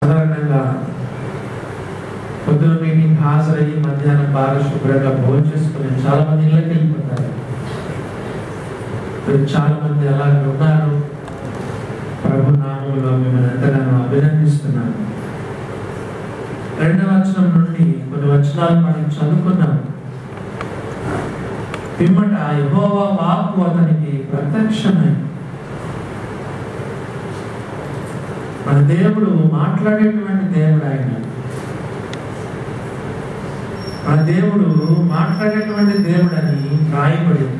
సాధారణంగా పొద్దున మీటింగ్ హాజరయ్యి మధ్యాహ్నం బాగా శుభ్రంగా భోజనం చేసుకుని చాలా మంది ఇళ్ళకి వెళ్ళిపోతారు ఇప్పుడు చాలా మంది అలాగే ఉన్నారు ప్రభు నామంలో మిమ్మల్ని ఎంతగానో అభినందిస్తున్నాను రెండవ వచనం నుండి కొన్ని వచనాలు మనం చదువుకున్నాం పిమ్మట యెహోవా వాక్కు అతనికి ప్రత్యక్షమై మన దేవుడు మాట్లాడేటువంటి దేవుడు ఆయన మన దేవుడు మాట్లాడేటువంటి దేవుడు అని రాయబడింది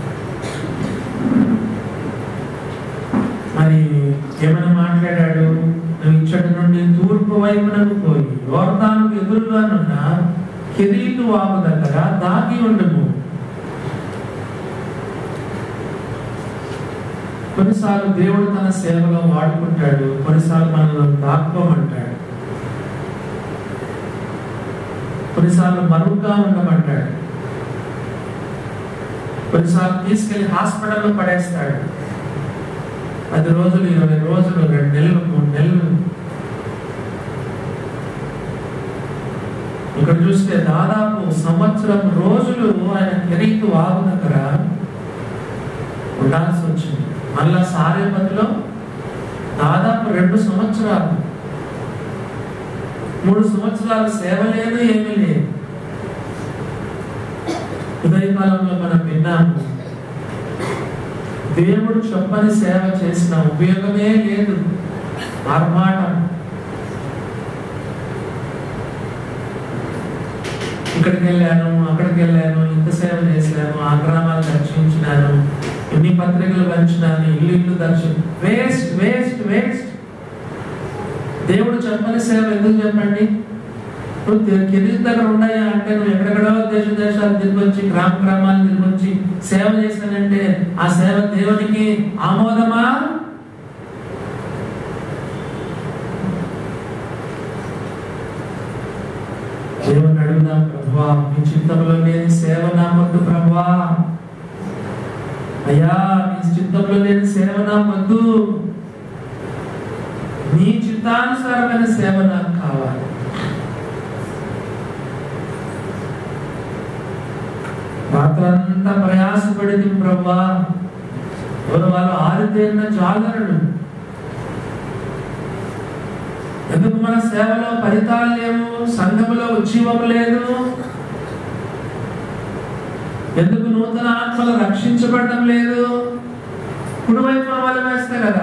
మరి ఏమైనా మాట్లాడాడు నువ్వు ఇచ్చటి నుండి తూర్పు వైపునకు పోయి యోర్దానికి ఎదురుగానున్న కిరీటు వాపు దగ్గర దాగి ఉండము కొన్నిసార్లు దేవుడు తన సేవలో వాడుకుంటాడు కొన్నిసార్లు మనల్ని దాక్కోమంటాడు కొన్నిసార్లు మరుగ్గా ఉండమంటాడు కొన్నిసార్లు తీసుకెళ్లి హాస్పిటల్లో పడేస్తాడు పది రోజులు ఇరవై రోజులు రెండు నెలలు మూడు నెలలు ఇక్కడ చూస్తే దాదాపు సంవత్సరం రోజులు ఆయన కెరీతు వాగు దగ్గర ఉండాల్సి వచ్చింది మళ్ళా సారేపతిలో దాదాపు రెండు సంవత్సరాలు మూడు సంవత్సరాల సేవ లేదు ఏమీ లేదు ఉదయకాలంలో మనం విన్నాము దేవుడు చెప్పని సేవ చేసిన ఉపయోగమే లేదు ఆర్మాటం ఇక్కడికి వెళ్ళాను అక్కడికి వెళ్ళాను ఇంత సేవ చేశాను ఆ గ్రామాలు దర్శించినాను ఎన్ని పత్రికలు పంచినాను ఇల్లు ఇల్లు దర్శనం వేస్ట్ వేస్ట్ వేస్ట్ దేవుడు చెప్పని సేవ ఎందుకు చెప్పండి నువ్వు తి- కిరీటి దగ్గర ఉన్నాయా అంటే నువ్వు ఎక్కడెక్కడో దేశ దేశాలు తిరిగి వచ్చి గ్రామ గ్రామాలు తిరిగి వచ్చి సేవ చేశానంటే ఆ సేవ దేవునికి ఆమోదమా దేవుని అడుగుదాం ప్రభువా మీ చిత్తంలో లేని సేవ నా వద్దు ప్రభువా అయ్యా నీ చిత్తంలో లేని సేవ నా వద్దు నీ చిత్తానుసారమైన సేవ నాకు కావాలి రాత్రంతా ప్రయాసపడింది ప్రభా ఎవరు వాళ్ళు ఆరితేరిన జాగరుడు ఎందుకు మన సేవలో ఫలితాలు లేవు సంఘములో ఉజ్జీవం లేదు ఎందుకు నూతన ఆత్మలు రక్షించబడడం లేదు కుడివైపున వాళ్ళు వేస్తే కదా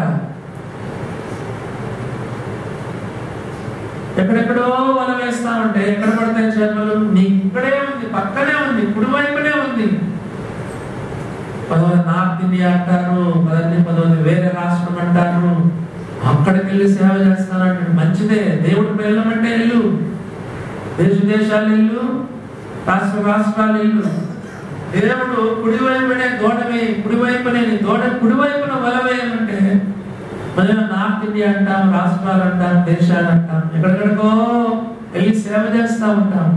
ఎక్కడెక్కడో వల వేస్తా ఉంటే ఎక్కడ పడతాయి చేపలు నీ ఇక్కడే ఉంది పక్కనే ఉంది కుడివైపునే ఉంది పదవది నార్త్ ఇండియా అంటారు పదవి పదవది వేరే రాష్ట్రం అంటారు అక్కడికి వెళ్ళి సేవ చేస్తానంటే మంచిదే దేవుడు వెళ్ళమంటే ఇల్లు దేశ దేశాలు ఇల్లు రాష్ట్ర రాష్ట్రాలు ఇల్లు దేవుడు కుడివైపునే దోడవే కుడివైపునే నీ దోడ కుడివైపున వల వేయమంటే మళ్ళీ నార్త్ ఇండియా అంటాం రాష్ట్రాలు అంటాం దేశాలు అంటాం ఎక్కడెక్కడికో వెళ్ళి సేవ చేస్తా ఉంటాం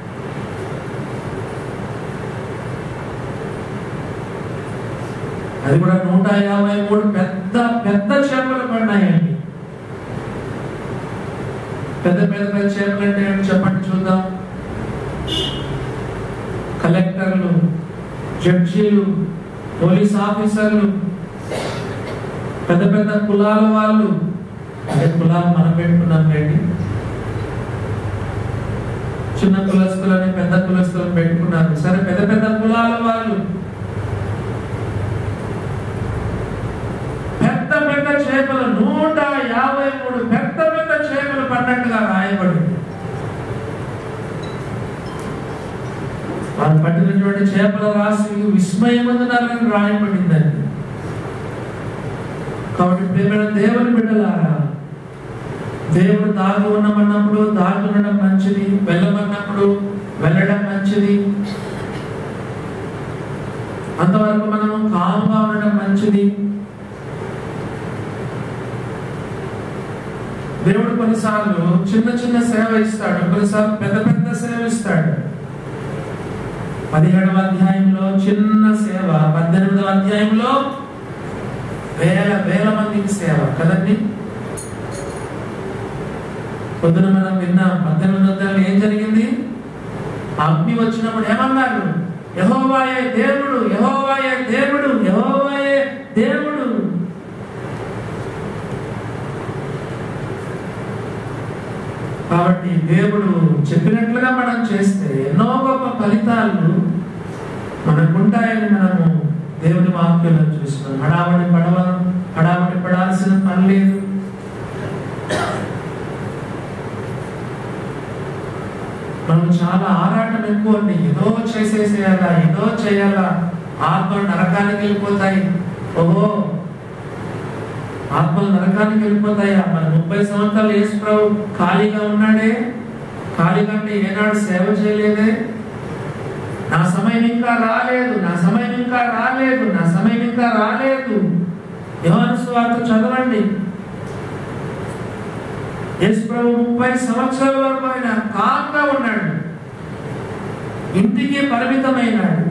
అది కూడా నూట యాభై మూడు పెద్ద పెద్ద చేపలు పడినాయండి పెద్ద పెద్ద పెద్ద చేపలు అంటే ఏంటి చెప్పండి చూద్దాం కలెక్టర్లు జడ్జీలు పోలీస్ ఆఫీసర్లు పెద్ద పెద్ద కులాల వాళ్ళు అదే కులాలు మనం పెట్టుకున్నాం ఏంటి చిన్న కులస్తులని పెద్ద కులస్తులను పెట్టుకున్నారు సరే పెద్ద పెద్ద కులాల వాళ్ళు పెద్ద పెద్ద చేపలు నూట యాభై మూడు పెద్ద పెద్ద చేపలు పడినట్టుగా రాయబడింది వాళ్ళు పట్టినటువంటి చేపల రాశి విస్మయమందునాలని రాయబడిందండి కాబట్టి ప్రేమైన దేవుని బిడ్డలారా దేవుడు దాగి ఉండమన్నప్పుడు దాగి ఉండడం మంచిది వెళ్ళమన్నప్పుడు వెళ్ళడం మంచిది అంతవరకు మనము కామ్గా ఉండడం మంచిది దేవుడు కొన్నిసార్లు చిన్న చిన్న సేవ ఇస్తాడు కొన్నిసార్లు పెద్ద పెద్ద సేవ ఇస్తాడు పదిహేడవ అధ్యాయంలో చిన్న సేవ పద్దెనిమిదవ అధ్యాయంలో వేల వేల మందికి సేవ కదండి పొద్దున మనం విన్నాం పద్దెనిమిది వందలు ఏం జరిగింది అగ్ని వచ్చినప్పుడు ఏమన్నారు యహోవాయే దేవుడు యహోవాయే దేవుడు యహోవాయే దేవుడు కాబట్టి దేవుడు చెప్పినట్లుగా మనం చేస్తే ఎన్నో గొప్ప ఫలితాలు మనకుంటాయని మనము దేవుని వాక్యంలో చూస్తున్నాం హడావడి పడవ హడావడి పడాల్సిన పని లేదు మనం చాలా ఆరాటం ఎక్కువ అండి ఏదో చేసేసేయాలా ఏదో చేయాలా ఆత్మలు నరకానికి వెళ్ళిపోతాయి ఓహో ఆత్మలు నరకానికి వెళ్ళిపోతాయా మరి ముప్పై సంవత్సరాలు యేసు ప్రభు ఖాళీగా ఉన్నాడే ఖాళీగా అంటే ఏనాడు సేవ చేయలేదే నా సమయం ఇంకా రాలేదు నా సమయం ఇంకా రాలేదు నా సమయం ఇంకా రాలేదు యోహాను సువార్త చదవండి యేసు ప్రభు ముప్పై సంవత్సరాల వరకు ఆయన కాంగా ఉన్నాడు ఇంటికి పరిమితమైనాడు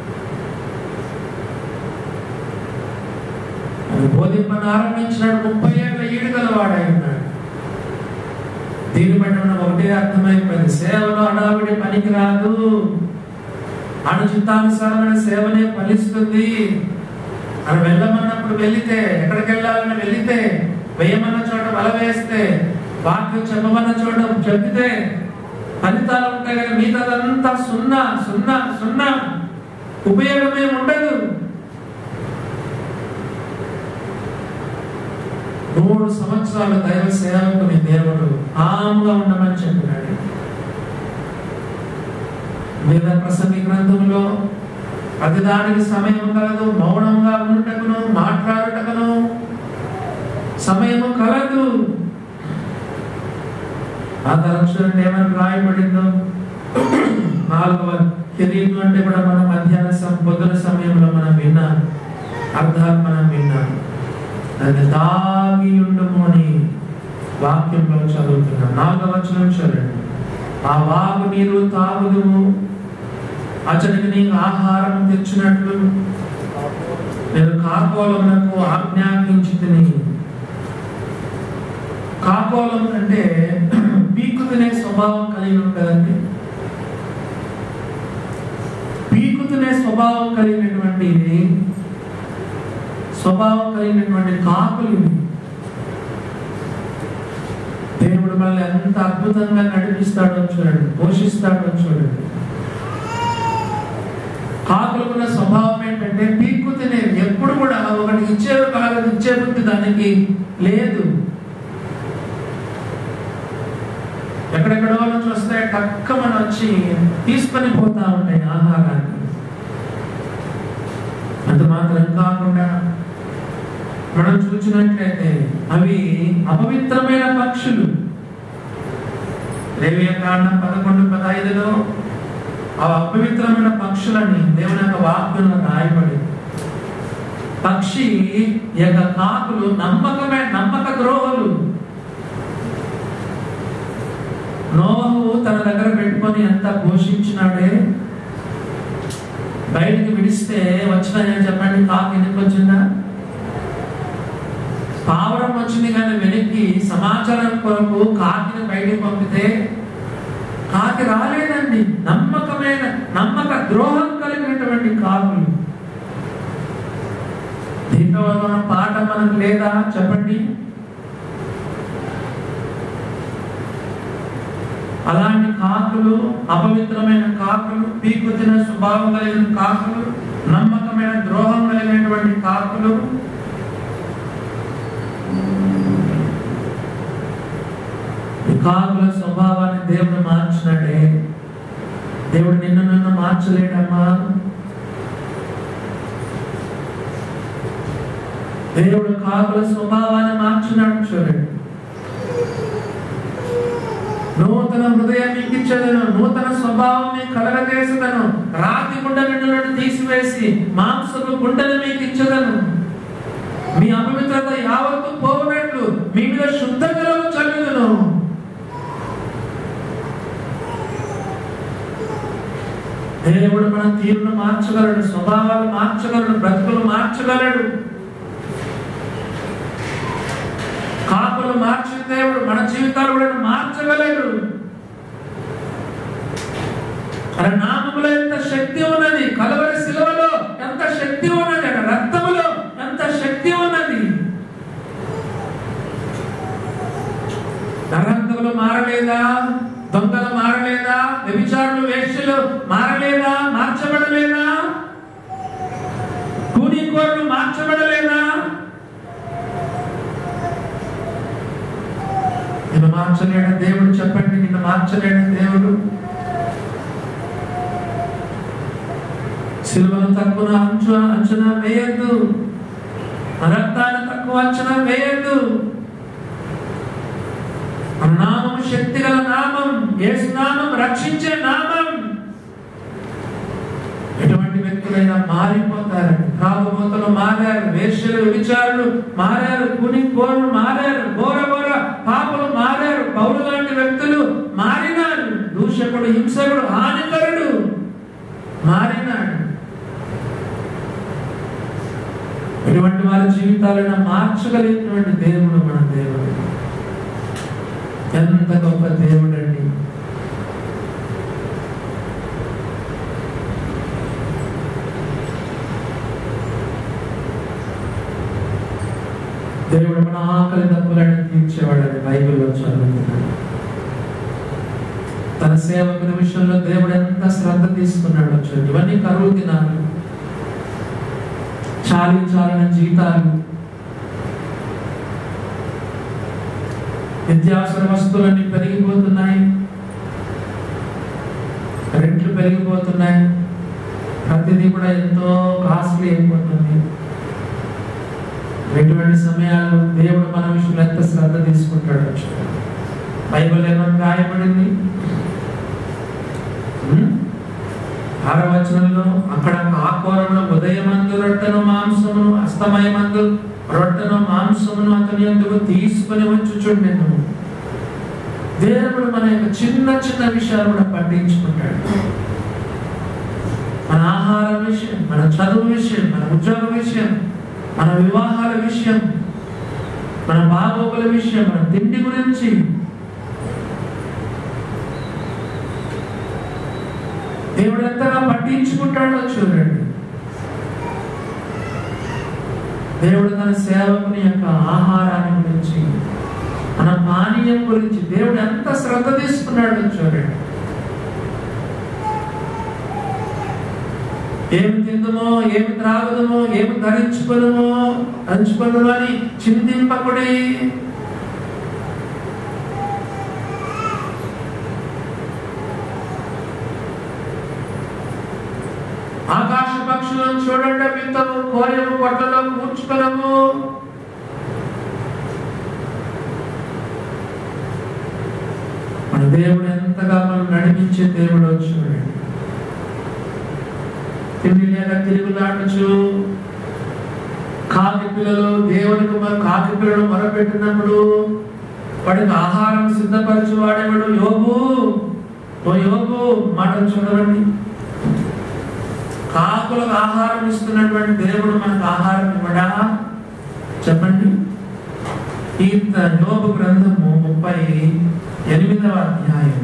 ఆయన బోధింపను ఆరంభించినాడు ముప్పై ఏళ్ళ ఈడుగల వాడై ఉన్నాడు దీన్ని బట్టి మనకు ఒకటే అర్థమైపోయింది సేవలో హడావిడి పనికి రాదు అనుచితానుసారమైన సేవనే ఫలిస్తుంది అని వెళ్ళమన్నప్పుడు వెళితే ఎక్కడికి వెళ్ళాలని వెళితే వేయమన్న చోట వల వేస్తే వాక్యం చెప్పమన్న చోట చెప్తే ఫలితాలు ఉంటాయి కానీ మిగతాదంతా సున్నా సున్నా సున్నా ఉపయోగమే ఉండదు మూడు సంవత్సరాల దైవ సేవకుని దేవుడు ఆముగా ఉండమని చెప్పినాడు వేద ప్రసంగి గ్రంథంలో ప్రతిదానికి సమయం కలదు మౌనంగా ఉండుటకును మాట్లాడుటకును సమయము కలదు ఆ తరం చూడండి ఏమని రాయబడిందో నాలుగవ కెరీర్ అంటే కూడా మనం మధ్యాహ్న సమ- పొద్దున సమయంలో మనం విన్నాం అర్థాలు మనం విన్నాం అది దాగి ఉండుము అని వాక్యంలో చదువుతున్నాం నాలుగవ వచనం చూడండి ఆ వాగు నీరు తాగుదుము అతడికి నీకు ఆహారం తెచ్చినట్లు నేను కాకోలమునకు ఆజ్ఞాపించి తిని కాకోలం అంటే పీకు తినే స్వభావం కలిగి ఉంటుందండి పీకు తినే స్వభావం కలిగినటువంటి ఇది స్వభావం కలిగినటువంటి కాకులు ఇవి దేవుడు మనల్ని ఎంత అద్భుతంగా నడిపిస్తాడో చూడండి పోషిస్తాడో చూడండి కాకులకున్న స్వభావం ఏంటంటే పీక్కు తినేవి ఎప్పుడు కూడా ఒకటి ఇచ్చేవి కాదు ఇచ్చే బుద్ధి దానికి లేదు ఎక్కడెక్కడో నుంచి వస్తే టక్క మనం వచ్చి తీసుకొని పోతా ఉంటాయి ఆహారాన్ని అంత మాత్రం కాకుండా మనం చూసినట్లయితే అవి అపవిత్రమైన పక్షులు లేవియ కాండం పదకొండు పదహైదులో ఆ అపవిత్రమైన పక్షులని దేవుని యొక్క వాక్యంలో రాయబడి పక్షి ఈ యొక్క కాకులు నమ్మకమైన నమ్మక ద్రోహులు నోహు తన దగ్గర పెట్టుకొని ఎంత పోషించినాడే బయటికి విడిస్తే వచ్చిన చెప్పండి కాకు ఎందుకు వచ్చిందా పావురం వచ్చింది కానీ వెనక్కి సమాచారం కొరకు కాకిని బయటికి పంపితే కాకి రాలేదండి నమ్మకమైన నమ్మక ద్రోహం కలిగినటువంటి కాకులు దీంట్లో మన పాట మనకు లేదా చెప్పండి అలాంటి కాకులు అపవిత్రమైన కాకులు పీకుతిన స్వభావం కలిగిన కాకులు నమ్మకమైన ద్రోహం కలిగినటువంటి కాకులు ఈ కాకుల స్వభావాన్ని దేవుడు మార్చినాడే దేవుడు నిన్ను నన్ను మార్చలేడమ్మా దేవుడు కాకుల స్వభావాన్ని మార్చినాడు చూడండి నూతన హృదయం మీకు ఇచ్చేదను నూతన స్వభావం మీకు కలగజేసేదను రాతి గుండె నుండి తీసివేసి మాంసపు గుండెలు మీకు ఇచ్చేదను మీ అపవిత్రత యావత్తు పోనట్లు మీ మీద శుద్ధ జలము చల్లుదును దేవుడు మన తీరును మార్చగలడు స్వభావాలు మార్చగలడు బ్రతుకులు మార్చగలడు కాకులు మార్చిన దేవుడు మన జీవితాలు కూడా మార్చగలడు ఆయన నామములో ఎంత శక్తి ఉన్నది కలవరి శిలువలో ఎంత శక్తి ఉన్నది ఆయన రక్తములో ఎంత శక్తి ఉన్నది నరహంతకులు మారలేదా దొంగలు మారలేదా వ్యభిచారులు వేష్యలు మారలేదా మార్చబడలేదా కూనీకోరులు మార్చబడలేదా నిన్ను మార్చలేడు దేవుడు చెప్పండి నిన్ను మార్చలేడు దేవుడు సిలువను తక్కువ అంచు అంచనా వేయద్దు రక్తాన్ని తక్కువ అంచనా వేయద్దు మన నామం శక్తి గల నామం యేసు నామం రక్షించే నామం ఎటువంటి వ్యక్తులైనా మారిపోతారండి త్రాగుబోతలు మారారు వేశ్యలు విచారులు మారారు కుని కోరులు మారారు ఘోర ఘోర పాపలు మారారు పౌరు లాంటి వ్యక్తులు మారినారు దూషకుడు హింసకుడు హానికరుడు మారినాడు ఎటువంటి వారి జీవితాలను మార్చగలిగినటువంటి దేవుడు మన దేవుడు ఎంత గొప్ప దేవుడు అండి దేవుడు మన ఆకలి తప్పులను తీర్చేవాడని బైబిల్లో చదువుతున్నాడు తన సేవకుల విషయంలో దేవుడు ఎంత శ్రద్ధ తీసుకున్నాడో చూడండి ఇవన్నీ కరువు దినాలు చాలి చాలిన జీతాలు నిత్యావసర వస్తువులన్నీ పెరిగిపోతున్నాయి రెంట్లు పెరిగిపోతున్నాయి ప్రతిదీ కూడా ఎంతో కాస్ట్లీ అయిపోతుంది ఎటువంటి సమయాలు దేవుడు మన విషయంలో ఎంత శ్రద్ధ తీసుకుంటాడు చూడండి. బైబిల్ ఏమని రాయబడింది ఉమ్? ఆరవ వచనంలో అక్కడ ఆకోరంలో ఉదయమందు రొట్టెను మాంసమును అస్తమయమందు రొట్టెను మాంసమును అతని ఎందుకు తీసుకుని వచ్చుచుండెను దేవుడు మన యొక్క చిన్న చిన్న విషయాలు కూడా పట్టించుకుంటాడు మన ఆహార విషయం మన చదువు విషయం మన ఉద్యోగ విషయం మన వివాహాల విషయం మన బాగోగుల విషయం మన తిండి గురించి దేవుడు ఎంతగా పట్టించుకుంటాడో చూడండి దేవుడు తన సేవకుని యొక్క ఆహారాన్ని గురించి మన పానీయం గురించి దేవుడు ఎంత శ్రద్ధ తీసుకున్నాడో చూడండి ఏమి తిందుమో ఏమి త్రాగుదమో ఏమి ధరించుకునమో ధరించుకునమో అని చింతింపకుడి ఆకాశ పక్షులను చూడండి విత్తము కోయము పొట్టలో కూర్చుకునము మన దేవుడు ఎంతగా మనం నడిపించే దేవుడు చూడండి తిండి లేక తిరుగులాడచ్చు కాకి పిల్లలు దేవునికి మన కాకి పిల్లలు మొరపెట్టినప్పుడు వాడికి ఆహారం సిద్ధపరచు వాడేవాడు యోగు ఓ యోగు మాట చూడండి కాకులకు ఆహారం ఇస్తున్నటువంటి దేవుడు మనకు ఆహారం ఇవ్వడా చెప్పండి కీర్త యోగు గ్రంథము ముప్పై ఎనిమిదవ అధ్యాయం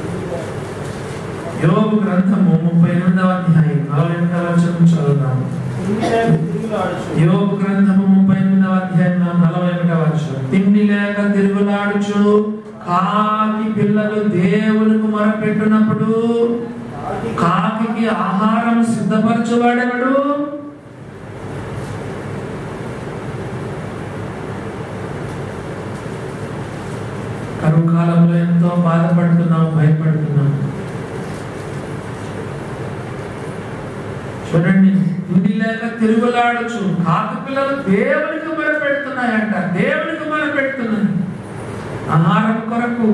యోగు గ్రంథము ముప్పై ఎనిమిదవ అధ్యాయం నలభై ఎనిమిదవ వచనం చదువుతాము యోగు గ్రంథము ముప్పై ఎనిమిదవ అధ్యాయం నలభై ఒకటవ వచనం తిండి లేక తిరుగులాడుచు కాకి పిల్లలు దేవునికి మొరపెట్టినప్పుడు కాకి ఆహారం సిద్ధపరచువాడెవడు కరువు కాలంలో ఎంతో బాధపడుతున్నాం భయపడుతున్నాం చూడండి తిండి లేక తిరుగులాడుచు కాకి పిల్లలు దేవునికి మొరపెడుతున్నాయంట దేవునికి మొరపెడుతున్నాయి ఆహారం కొరకు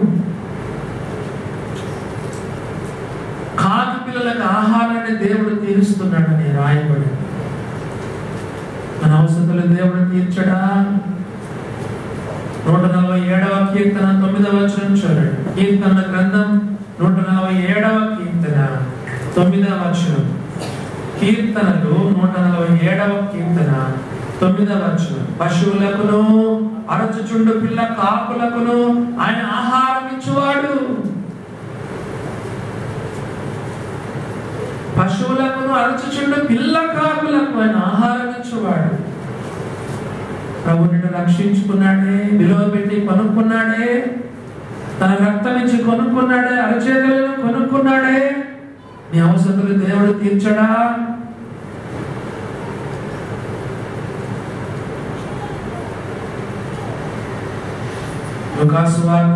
కాకి పిల్లలకు ఆహారాన్ని దేవుడు తీరుస్తున్నాడని రాయబడి మన అవసరతలు దేవుడు తీర్చడా నూట నలభై ఏడవ కీర్తన తొమ్మిదవ వచనం చూడండి కీర్తన గ్రంథం నూట నలభై ఏడవ కీర్తన తొమ్మిదవ వచనం కీర్తనలు నూట నలభై ఏడవ కీర్తన తొమ్మిదవ వచనం పశువులకును అరచుచుండు పిల్ల కాకులకును ఆయన ఆహారం ఇచ్చువాడు పశువులకును అరచుచుండు పిల్ల కాకులకు ఆయన ఆహారం ఇచ్చేవాడు ప్రభు నిన్ను రక్షించుకున్నాడే విలువ పెట్టి కొనుక్కున్నాడే తన రక్తం ఇచ్చి కొనుక్కున్నాడే అరచేతులను కొనుక్కున్నాడే నీ అవసరతలు దేవుడు తీర్చడా లుకాసు వార్త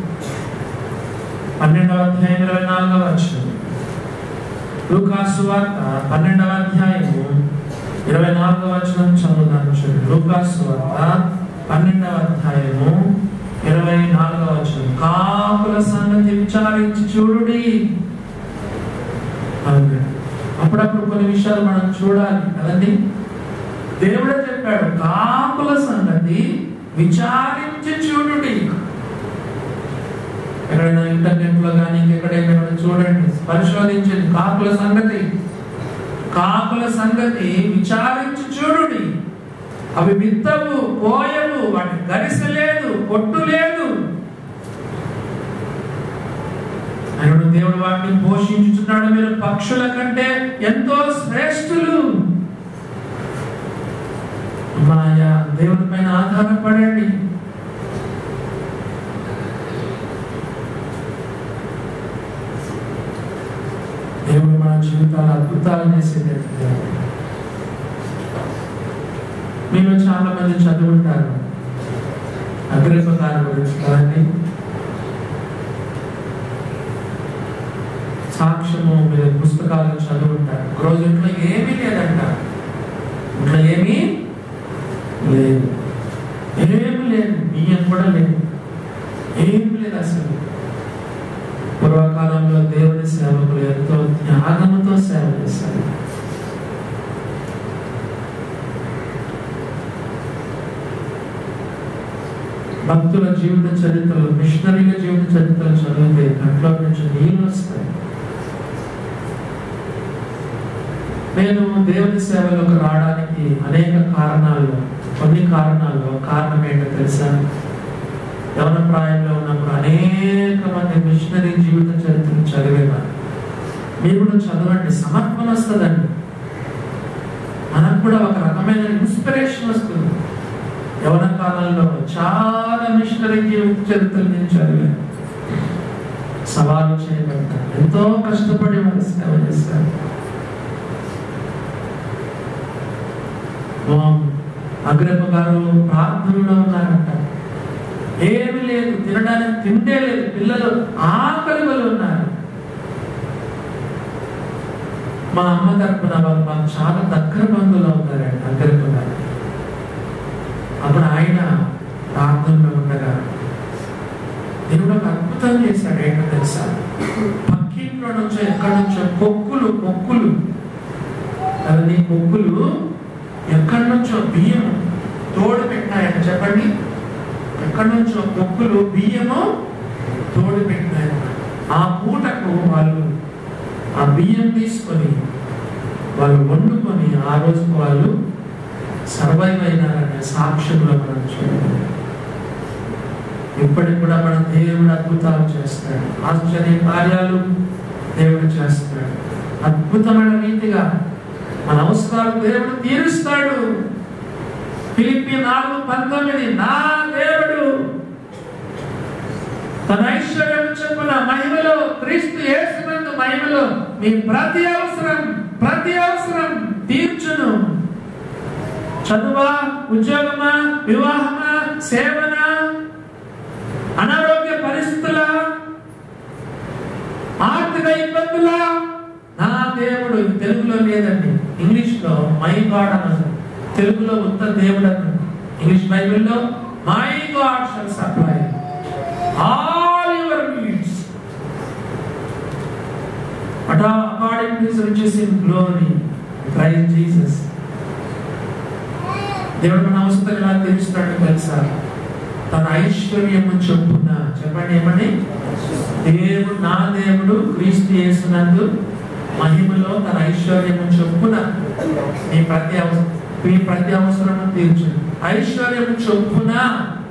పన్నెండవ అధ్యాయం ఇరవై నాలుగవ వచ్చిన లూకాసు వార్త పన్నెండవ అధ్యాయము ఇరవై నాలుగవ వచనం చదువుతాను చూడండి లూకాసు వార్త పన్నెండవ అధ్యాయము ఇరవై నాలుగవ వచనం కాకుల సంగతి విచారించి చూడుడి అవును. అప్పుడప్పుడు కొన్ని విషయాలు మనం చూడాలి కదండి దేవుడే చెప్పాడు కాకుల సంగతి విచారించి చూడుడి ఎక్కడైనా ఇంటర్నెట్ లో కానీ ఇంకెక్కడైనా కూడా చూడండి పరిశోధించండి కాకుల సంగతి కాకుల సంగతి విచారించి చూడుడి అవి విత్తవు కోయవు వాటి గరిసె లేదు పొట్టు లేదు ఆయన దేవుడు వాటిని పోషించుచున్నాడు మీరు పక్షుల కంటే ఎంతో శ్రేష్ఠులు మాయా దేవుని పైన ఆధారపడండి దేవుడు మన జీవితాలు అద్భుతాలు చేసేటట్టు దేవుడు. మీలో చాలా మంది చదువుంటారు అగ్రపకాల గురించి కదండి సాక్ష్యము మీద పుస్తకాలు చదువుంటారు ఒక రోజు ఇంట్లో ఏమీ లేదంట ఇంట్లో ఏమీ లేదు ఏమి లేదు బియ్యం కూడా లేదు ఏమి లేదు అసలు పూర్వకాలంలో దేవుని సేవకులు ఎంతో త్యాగంతో సేవ చేశారు భక్తుల జీవిత చరిత్రలు మిషనరీల జీవిత చరిత్రలు చదివితే కంట్లో నుంచి నీళ్ళు వస్తాయి నేను దేవుని సేవలోకి రావడానికి అనేక కారణాలు కొన్ని కారణాలు కారణం ఏంటో తెలుసా యవన ప్రాయంలో ఉన్నప్పుడు అనేక మంది మిషనరీ జీవిత చరిత్రను చదివేవారు మీరు కూడా చదవండి సమర్పణ వస్తుందండి మనకు కూడా ఒక రకమైన ఇన్స్పిరేషన్ వస్తుంది యవన కాలంలో చాలా మిషనరీ జీవిత చరిత్రలు నేను చదివాను సవాలు చేయబడతాను ఎంతో కష్టపడి వారు సేవ చేశారు అగ్రప్ప గారు ప్రార్థనలో ఉన్నారంట ఏమి లేదు తినడానికి తిండే లేదు పిల్లలు ఆకలి వల్ల ఉన్నారు మా అమ్మ తరపున వాళ్ళు మాకు చాలా దగ్గర బంధువులు అవుతారండి అగ్రప్ప గారు అప్పుడు ఆయన ప్రార్థనలో ఉండగా దేవుడు ఒక అద్భుతం చేశాడు ఏంటో తెలుసా పక్కింట్లో నుంచో ఎక్కడి నుంచో కొక్కులు కొక్కులు అది కొక్కులు ఎక్కడి నుంచో బియ్యం తోడు పెట్టినాయట చెప్పండి ఎక్కడి నుంచో కొక్కులు బియ్యము తోడు పెట్టినాయట ఆ పూటకు వాళ్ళు ఆ బియ్యం తీసుకొని వాళ్ళు వండుకొని ఆ రోజుకు వాళ్ళు సర్వైవ్ అయినారనే సాక్ష్యంలో మనం చూడాలి ఇప్పటికి కూడా మన దేవుడు అద్భుతాలు చేస్తాడు ఆశ్చర్య కార్యాలు దేవుడు చేస్తాడు అద్భుతమైన రీతిగా మన అవసరాలు దేవుడు తీరుస్తాడు ఫిలిపి నాలుగు పంతొమ్మిది నా దేవుడు తన ఐశ్వర్యం చెప్పున మహిమలో క్రీస్తు యేసునందు మహిమలో మీ ప్రతి అవసరం ప్రతి అవసరం తీర్చును చదువా ఉద్యోగమా వివాహమా సేవనా అనారోగ్య పరిస్థితుల ఆర్థిక ఇబ్బందుల నా దేవుడు ఇది తెలుగులో లేదండి ఇంగ్లీష్ లో మై గాడ్ అన్నది తెలుగులో ఉత్త దేవుడు అన్నది ఇంగ్లీష్ బైబిల్లో my God shall supply all your needs but according to his riches in glory Christ Jesus దేవుడు మన అవసరం ఎలా తెలుస్తాడో తెలుసా తన ఐశ్వర్యము చొప్పున చెప్పండి ఏమని దేవుడు నా దేవుడు క్రీస్తు యేసునందు మహిమలో తన ఐశ్వర్యము చొప్పున మీ ప్రతి అవసరం మీ ప్రతి అవసరము తీర్చు ఐశ్వర్యము చొప్పున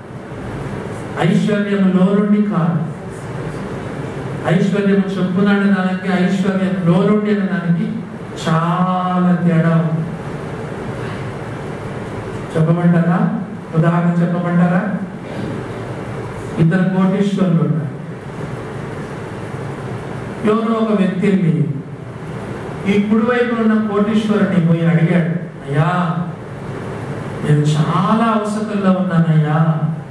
ఐశ్వర్యములో నుండి కాదు ఐశ్వర్యం చొప్పున దానికి ఐశ్వర్యంలో నుండి అనే దానికి చాలా తేడా ఉంది చెప్పమంటారా ఉదాహరణ చెప్పమంటారా ఇద్దరు కోటీశ్వరులు ఉన్నారు ఎవరో ఒక వ్యక్తి వెళ్ళి ఈ కుడివైపు ఉన్న కోటీశ్వరుని పోయి అడిగాడు అయ్యా నేను చాలా అవసరంలో ఉన్నానయ్యా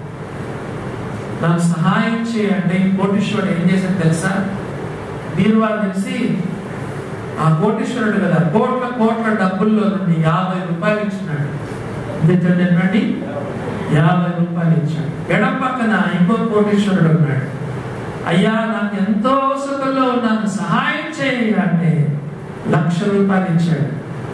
నాకు సహాయం చేయంటే ఈ కోటీశ్వరుడు ఏం చేశాడు తెలుసా బీరువా తెలిసి ఆ కోటీశ్వరుడు కదా కోట్ల కోట్ల డబ్బుల్లో నుండి యాభై రూపాయలు ఇచ్చినాడు చెప్పండి యాభై రూపాయలు ఇచ్చాడు ఎడం పక్కన ఇంకో కోటీశ్వరుడు ఉన్నాడు అయ్యా నాకు ఎంతో అవసరంలో ఉన్నాను సహాయం చేయ అంటే లక్ష రూపాయలు ఇచ్చాడు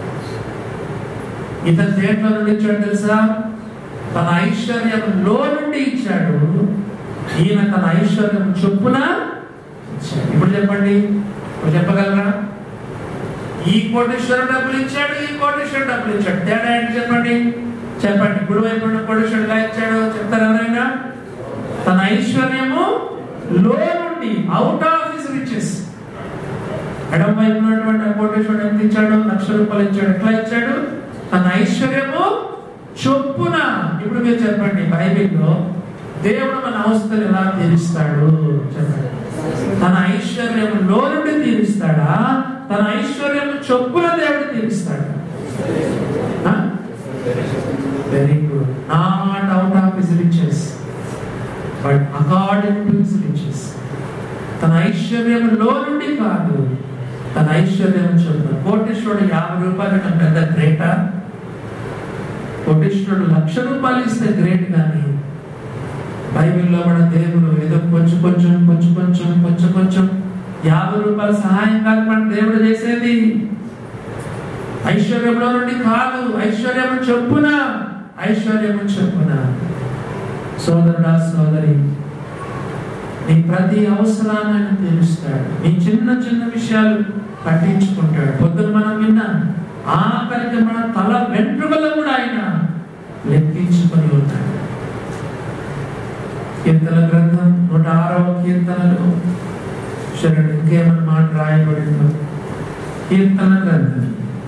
ఇతను దేంట్లో నుండి ఇచ్చాడు తెలుసా తన ఐశ్వర్యంలో నుండి ఇచ్చాడు ఈయన తన ఐశ్వర్యం చొప్పున ఇచ్చాడు ఇప్పుడు చెప్పండి ఇప్పుడు చెప్పగలరా ఈ కోటేశ్వరుడు డబ్బులు ఇచ్చాడు ఈ కోటేశ్వరుడు డబ్బులు ఇచ్చాడు తేడా ఏంటి చెప్పండి చెప్పండి ఇప్పుడు వైపు ఉన్న కోటేశ్వరుడు ఇచ్చాడు చెప్తారు ఎవరైనా తన ఐశ్వర్యము లో నుండి అవుట్ ఆఫ్ హిస్ రిచెస్ ఎడం వైపు ఉన్నటువంటి ఆ కోటేశ్వరుడు ఎంత ఇచ్చాడు లక్ష రూపాయలు ఇచ్చాడు ఎట్లా ఇచ్చాడు తన ఐశ్వర్యము చొప్పున ఇప్పుడు మీరు చెప్పండి బైబిల్లో దేవుడు మన అవస్థలు ఎలా తీరుస్తాడు చెప్పండి తన ఐశ్వర్యములో నుండి తీరుస్తాడా తన ఐశ్వర్యం చొప్పున దేవుడు తీరుస్తాడా very good not out of his riches but according to his riches తన ఐశ్వర్యంలో నుండి కాదు తన ఐశ్వర్యం చొప్పున కోటేశ్వరుడు యాభై రూపాయలు అంటే పెద్ద గ్రేటా కోటేశ్వరుడు లక్ష రూపాయలు ఇస్తే గ్రేట్ కానీ బైబిల్లో మన దేవుడు ఏదో కొంచెం కొంచెం కొంచెం కొంచెం కొంచెం కొంచెం యాభై రూపాయల సహాయం కాదు మన దేవుడు చేసేది ఐశ్వర్యంలో నుండి కాదు ఐశ్వర్యం చొప్పున ఐశ్వర్యం చొప్పున సోదరుడా సోదరి నీ ప్రతి అవసరాన్ని ఆయన తీరుస్తాడు నీ చిన్న చిన్న విషయాలు పట్టించుకుంటాడు పొద్దున మనం విన్నాం ఆఖరికి మన తల వెంట్రుకలు కూడా ఆయన లెక్కించుకొని ఉన్నాడు కీర్తన గ్రంథం నూట ఆరవ కీర్తనలో శరణ్ ఇంకేమన్నా మాట రాయబడిందో కీర్తన గ్రంథం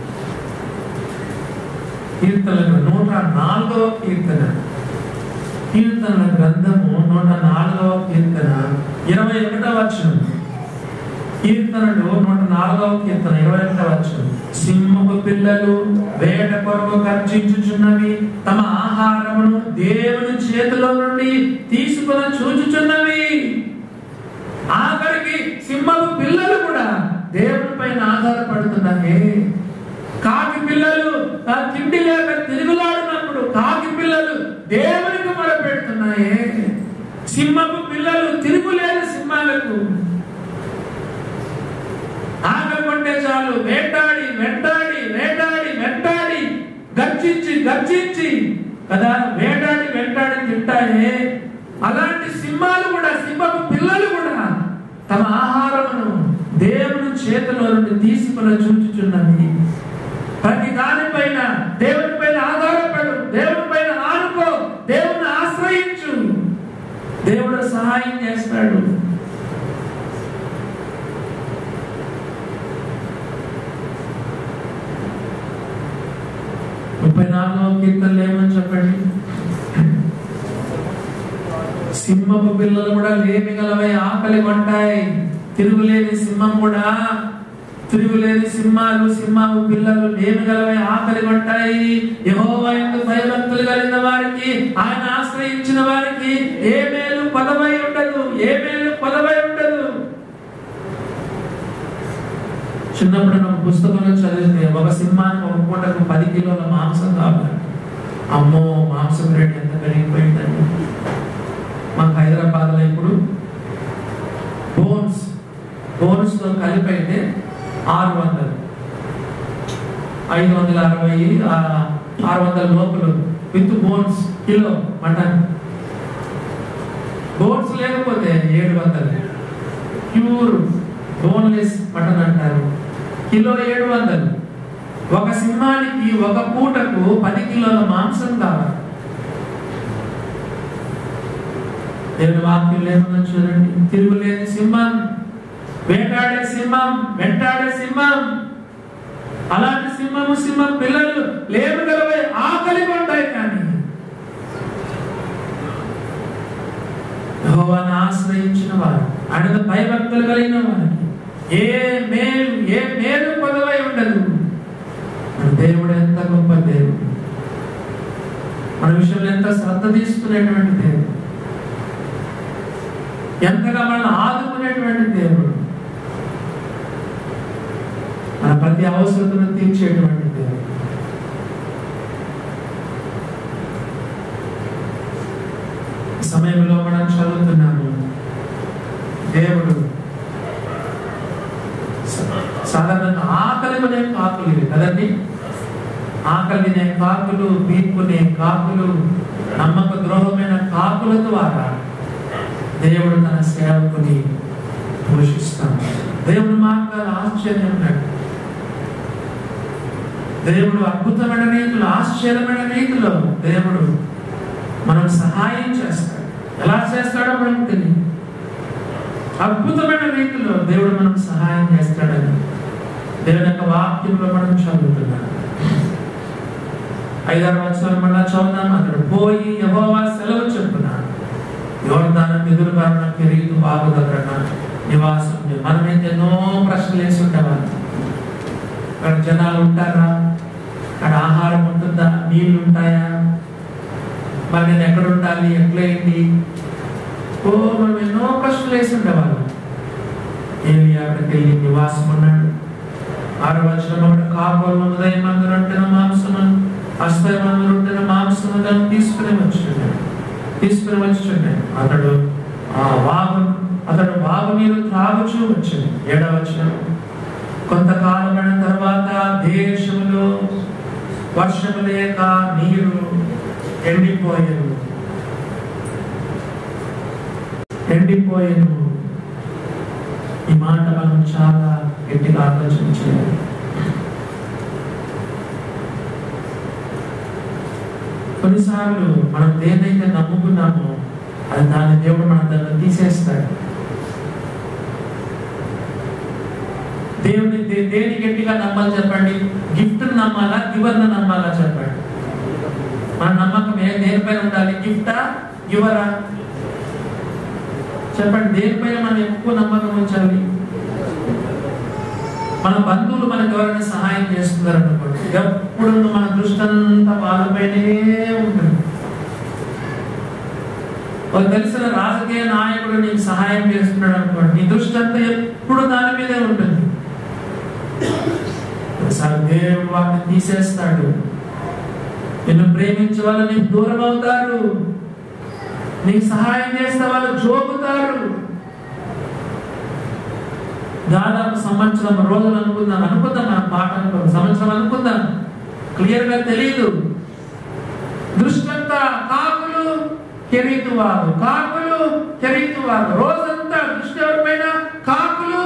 కీర్తన నూట నాలుగవ కీర్తన కీర్తన గ్రంథము నూట నాలుగవ కీర్తన ఇరవై ఒకటవ వచనం కీర్తనలు నూట నాలుగవ కీర్తన ఇరవై ఒకటవ వచనం సింహపు పిల్లలు వేట కొరకు ఖర్చించుచున్నవి తమ ఆహారమును దేవుని చేతిలో నుండి తీసుకుని చూచుచున్నవి ఆఖరికి సింహపు పిల్లలు కూడా దేవుని పైన ఆధారపడుతున్నాయి కాకి పిల్లలు ఆ తిండి లేక తిరుగులాడినప్పుడు కాకి పిల్లలు దేవునికి మొరపెడుతున్నాయి సింహపు పిల్లలు తిరుగులేని సింహాలకు ఆకలి కొంటే చాలు వేటాడి వెంటాడి వేటాడి వెంటాడి గర్జించి గర్జించి కదా వేటాడి వెంటాడి తింటాయే అలాంటి సింహాలు కూడా సింహపు పిల్లలు కూడా తమ ఆహారమును దేవుని చేతిలో నుండి తీసుకుని చూచుచున్నవి ప్రతి దానిపైన దేవుని పైన ఆధారపడు దేవుని పైన ఆనుకో దేవుని ఆశ్రయించు దేవుడు సహాయం చేస్తాడు ముప్పై నాలుగవ కీర్తనలు ఏమని చెప్పండి సింహపు పిల్లలు కూడా లేమి గలవై ఆకలి కొంటాయి తిరుగులేని సింహం కూడా తిరుగులేని సింహాలు సింహపు పిల్లలు లేమి గలవై ఆకలి కొంటాయి యెహోవా యందు భయభక్తులు కలిగిన వారికి ఆయన ఆశ్రయించిన వారికి ఏ మేలు పదవై ఉండదు ఏ మేలు పదవై ఉండదు చిన్నప్పుడు నాకు పుస్తకంలో చదివితే ఒక సింహానికి ఒక పూటకు పది కిలోల మాంసం కావాలి అమ్మో మాంసం రేట్ ఎంత పెరిగిపోయిందండి మాకు హైదరాబాద్లో ఇప్పుడు బోన్స్ బోన్స్తో కలిపి అయితే ఆరు వందలు ఐదు వందల అరవై ఆ, ఆరు వందల లోపల with bones kilo mutton bones లేకపోతే ఏడు వందలు ప్యూర్ బోన్లెస్ మటన్ అంటారు కిలో ఏడు వందలు ఒక సింహానికి ఒక పూటకు పది కిలోల మాంసం కావాలి దేవుని వాక్యం ఏమన్నా చూడండి తిరుగులేని సింహం వేటాడే సింహం వెంటాడే సింహం అలాంటి సింహము సింహం పిల్లలు లేవు గలవై ఆకలి ఉంటాయి కానీ యెహోవాను ఆశ్రయించిన వారు ఆయన భయభక్తులు కలిగిన వారికి ఏ మేలు ఏ మేలు పొదవై ఉండదు మన దేవుడు ఎంత గొప్ప దేవుడు మన విషయంలో ఎంత శ్రద్ధ తీసుకునేటువంటి దేవుడు ఎంతగా మనల్ని ఆదుకునేటువంటి దేవుడు మన ప్రతి అవసరతను తీర్చేటువంటి దేవుడు ఈ సమయంలో మనం చదువుతున్నాము దేవుడు స- సాధారణంగా ఆకలి కొనే కాకులు ఇవి కదండి ఆకలినే కాకులు పీక్కునే కాకులు నమ్మక ద్రోహమైన కాకుల ద్వారా దేవుడు తన సేవకుని పోషిస్తాడు దేవుడు మార్గాలు ఆశ్చర్యం ఉన్నాడు దేవుడు అద్భుతమైన రీతిలో ఆశ్చర్యమైన రీతిలో దేవుడు మనం సహాయం చేస్తాడు ఎలా చేస్తాడో మనకు తెలియదు అద్భుతమైన రీతిలో దేవుడు మనకు సహాయం చేస్తాడని దేవుని యొక్క వాక్యంలో మనం చదువుతున్నాం ఐదారు వచనాలు మళ్ళా చదువుదాం అక్కడ పోయి యహోవా సెలవు చెప్పున్నాడు యోర్దానం ఎదురుగా ఉన్న కెరీతు బాగు దగ్గర నివాసం ఉంది. మనమైతే ఎన్నో ప్రశ్నలు వేసి ఉండేవాళ్ళం అక్కడ జనాలు ఉంటారా అక్కడ ఆహారం ఉంటుందా నీళ్లు ఉంటాయా మరి నేను ఎక్కడ ఉండాలి ఎట్లేంటి ఓ మనం ఎన్నో ప్రశ్నలు వేసి ఉండేవాళ్ళం ఏమి అక్కడికి వెళ్ళి నివాసం ఉన్నాడు ఆరు వచ్చిన కాపులు ఉదయం అందరూ ఉంటున్న మాంసము అస్తయం అందరూ ఉంటున్న మాంసము దాన్ని తీసుకుని వచ్చున్నాడు తీసుకుని వచ్చున్నాడు అతడు ఆ వాగు అతడు వాగు నీరు త్రాగుచూ వచ్చింది ఏడవ వచ్చిన కొంతకాలమైన తర్వాత దేశంలో వర్షము లేక నీరు ఎండిపోయాను ఎండిపోయాను ఈ మాట మనం చాలా గట్టిగా ఆలోచించాలి కొన్నిసార్లు మనం దేన్నైతే నమ్ముకున్నామో అది దాని దేవుడు మన దగ్గర తీసేస్తాడు దేవుని దే- దేని గట్టిగా నమ్మాలి చెప్పండి గిఫ్ట్ నమ్మాలా గివర్ నమ్మాలా చెప్పండి మన నమ్మకం ఏ దేనిపైన ఉండాలి గిఫ్టా గివరా చెప్పండి దేనిపైన మనం ఎక్కువ నమ్మకం ఉంచాలి మన బంధువులు మనకు ఎవరైనా సహాయం చేస్తున్నారు అనుకోండి ఎప్పుడు మన దృష్టి అంతా వాళ్ళపైనే ఉంటుంది ఒక తెలిసిన రాజకీయ నాయకుడు నీకు సహాయం చేస్తున్నాడు అనుకోండి నీ దృష్టి అంతా ఎప్పుడు దాని మీదే ఉంటుంది ఒకసారి దేవుడు వాటిని తీసేస్తాడు నిన్ను ప్రేమించే వాళ్ళు నీకు దూరం అవుతారు నీకు సహాయం చేస్తే వాళ్ళు జోకుతారు దాదాపు సంవత్సరం రోజులు అనుకుందాం అనుకుందాం మన మాట అనుకుందాం సంవత్సరం అనుకుందాం క్లియర్ గా తెలియదు దృష్టంతా కాకులు కెరీతు వారు కాకులు కెరీతు వారు రోజంతా దృష్టి ఎవరిపైన కాకులు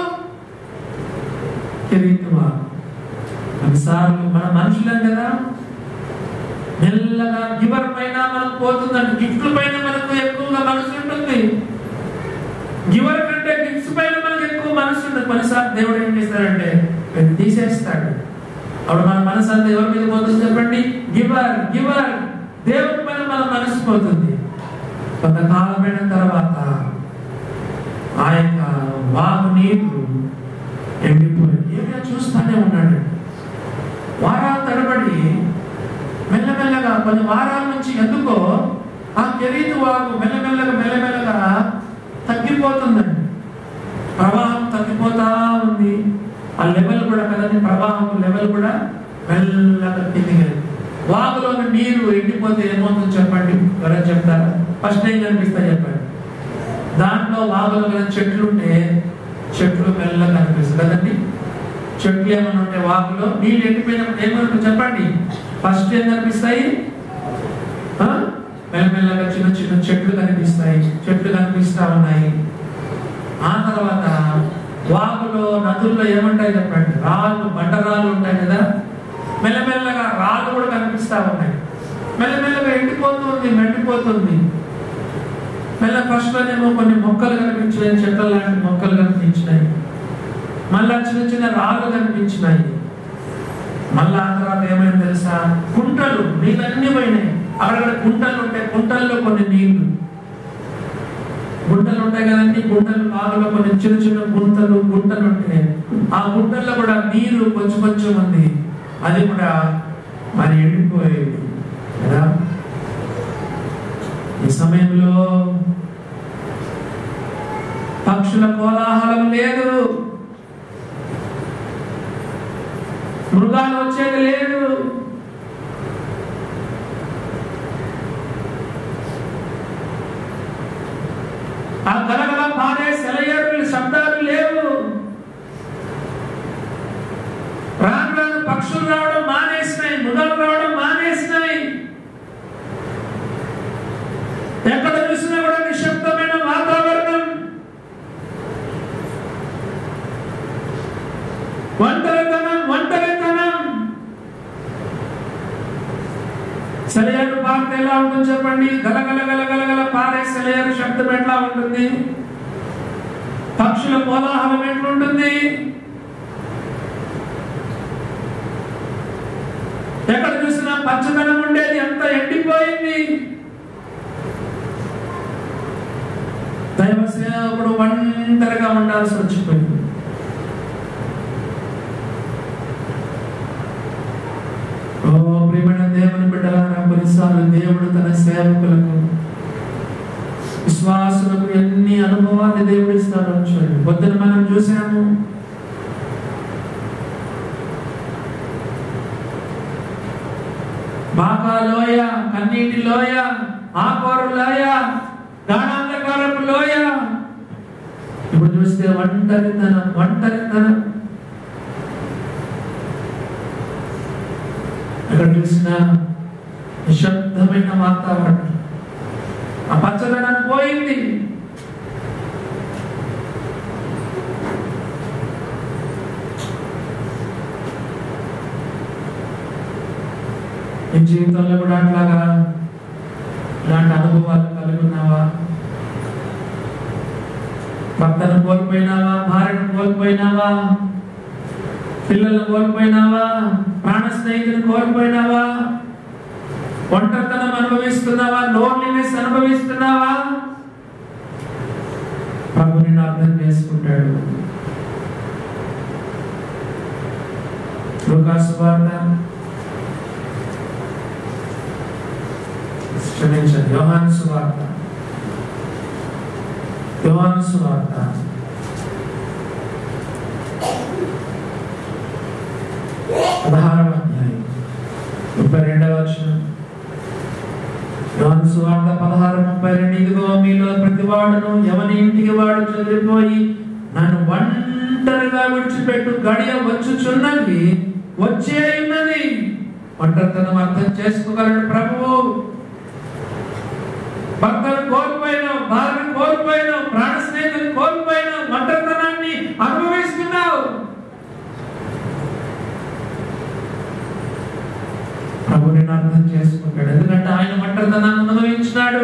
కెరీతు వారు కొన్నిసార్లు మన మనుషులం కదా మెల్లగా గివర్ పైన మనకు పోతుందండి గిఫ్ట్ల పైన మనకు ఎక్కువగా మనసు ఉంటుంది గివర్ కంటే గిఫ్ట్స్ పైన మనకు ఎక్కువ మనసు ఉంటుంది కొన్నిసార్లు దేవుడు ఏం చేస్తాడంటే వీటిని తీసేస్తాడు అప్పుడు మన మనసు అంతా ఎవరి మీద పోతుంది చెప్పండి గివర్ గివర్ దేవుడి పైన మన మనసు పోతుంది కొంతకాలమైన తర్వాత ఆ యొక్క వాగు నీరు ఎండిపోయి ఏమైనా చూస్తానే ఉన్నాడు వారాల తరబడి మెల్లమెల్లగా కొన్ని వారాల నుంచి ఎందుకో ఆ కెరీతు వాగు మెల్లమెల్లగా మెల్లమెల్లగా తగ్గిపోతుందండి ప్రవాహం తగ్గిపోతా ఉంది ఆ లెవెల్ కూడా కదండి ప్రవాహం లెవెల్ కూడా మెల్లగా కిందికి వాగులో ఉన్న నీరు ఎండిపోతే ఏమవుతుందో చెప్పండి ఎవరైనా చెప్తారా ఫస్ట్ ఏం కనిపిస్తా చెప్పండి దాంట్లో వాగులో కదా చెట్లు ఉంటే చెట్లు మెల్లగా కనిపిస్తుంది కదండి చెట్లు ఏమైనా ఉంటే వాగులో నీళ్ళు ఎండిపోయినప్పుడు ఏమైనా చెప్పండి ఫస్ట్ ఏం కనిపిస్తాయి ఆ? మెల్లమెల్లగా చిన్న చిన్న చెట్లు కనిపిస్తాయి చెట్లు కనిపిస్తా ఉన్నాయి ఆ తర్వాత వాగులో నదుల్లో ఏముంటాయి చెప్పండి రాళ్ళు బండరాళ్ళు ఉంటాయి కదా మెల్లమెల్లగా రాళ్ళు కూడా కనిపిస్తా ఉన్నాయి మెల్లమెల్లగా ఎండిపోతుంది ఎండిపోతుంది మళ్ళీ ఫస్ట్ లోనేమో కొన్ని మొక్కలు కనిపించినాయి చెట్ల లాంటి మొక్కలు కనిపించినాయి మళ్ళా చిన్న చిన్న రాళ్ళు కనిపించినాయి మళ్ళా ఆ తర్వాత ఏమైంది తెలుసా కుంటలు నీళ్ళన్నీ పోయినాయి అక్కడ కుంటలు ఉంటాయి కుంటల్లో కొన్ని నీళ్లు గుంటలు ఉంటాయి కదండి గుంటలు బావిలో కొన్ని చిన్న చిన్న గుంటలు గుంటలు ఉంటాయి ఆ గుంటల్లో కూడా నీరు కొంచెం కొంచెం ఉంది అది కూడా మరి ఎండిపోయేది కదా ఈ సమయంలో పక్షుల కోలాహలం లేదు మృగాలు వచ్చేది లేదు ఆ గలగల పారే సెలయేరుల శబ్దాలు లేవు రాను రాను పక్షులు రావడం మానేసినాయి మృగాలు రావడం మానేసినాయి ఎక్కడ చూసినా కూడా నిశ్శబ్దమైన వాతావరణం ఒంటరితనం ఒంటరితనం సెలయేరు పార్త ఎలా ఉంటుంది చెప్పండి గలగల గలగల గల పారే సెలయేరు శబ్దం ఎట్లా ఉంటుంది పక్షుల కోలాహలం ఎట్లుంటుంది ఎక్కడ చూసినా పచ్చదనం ఉండేది అంత ఎండిపోయింది దైవ సేవకుడు ఒంటరిగా ఉండాల్సి వచ్చిపోయింది ఓ ప్రియమైన దేవుని బిడ్డలారా కొన్నిసార్లు దేవుడు తన సేవకులకు విశ్వాసులకు ఎన్ని అనుభవాలు దేవుడు ఇస్తాడో చూడండి పొద్దున మనం చూసాము బాగా లోయ కన్నీటి లోయ ఆకోరు లోయ గాఢాంధకారపు లోయ ఇప్పుడు చూస్తే ఒంటరితనం ఒంటరితనం ఎక్కడ చూసినా నిశ్శబ్దమైన వాతావరణం ఆ పచ్చదనం పోయింది నీ జీవితంలో కూడా అట్లాగా ఇలాంటి అనుభవాలు కలిగి ఉన్నావా భర్తను కోల్పోయినావా భార్యను కోల్పోయినావా పిల్లలను కోల్పోయినావా ప్రాణ స్నేహితుని కోల్పోయినావా ఒంటరితనం అనుభవిస్తున్నావా లోన్లీనెస్ అనుభవిస్తున్నావా ప్రభు నిన్ను అర్థం చేసుకుంటాడు లూకాసు వార్త క్షమించండి యోహాను సువార్త యోహాను సువార్త పదహారవ అధ్యాయం ముప్పై రెండవ వచనం యోహాను సువార్త పదహారు ముప్పై రెండు ఇదిగో మీలో ప్రతి వాడును ఎవని ఇంటికి వాడు చదివిపోయి నన్ను ఒంటరిగా విడిచిపెట్టు గడియ వచ్చుచున్నది వచ్చే ఉన్నది ఒంటరితనం అర్థం చేసుకోగలడు ప్రభువు భర్తను కోల్పోయినావు భార్యను కోల్పోయినావు ప్రాణ స్నేహితులు కోల్పోయినావు ఒంటరితనాన్ని అనుభవిస్తున్నావు ప్రభు నేను అర్థం చేసుకుంటాడు ఎందుకంటే ఆయన ఒంటరితనాన్ని అనుభవించినాడు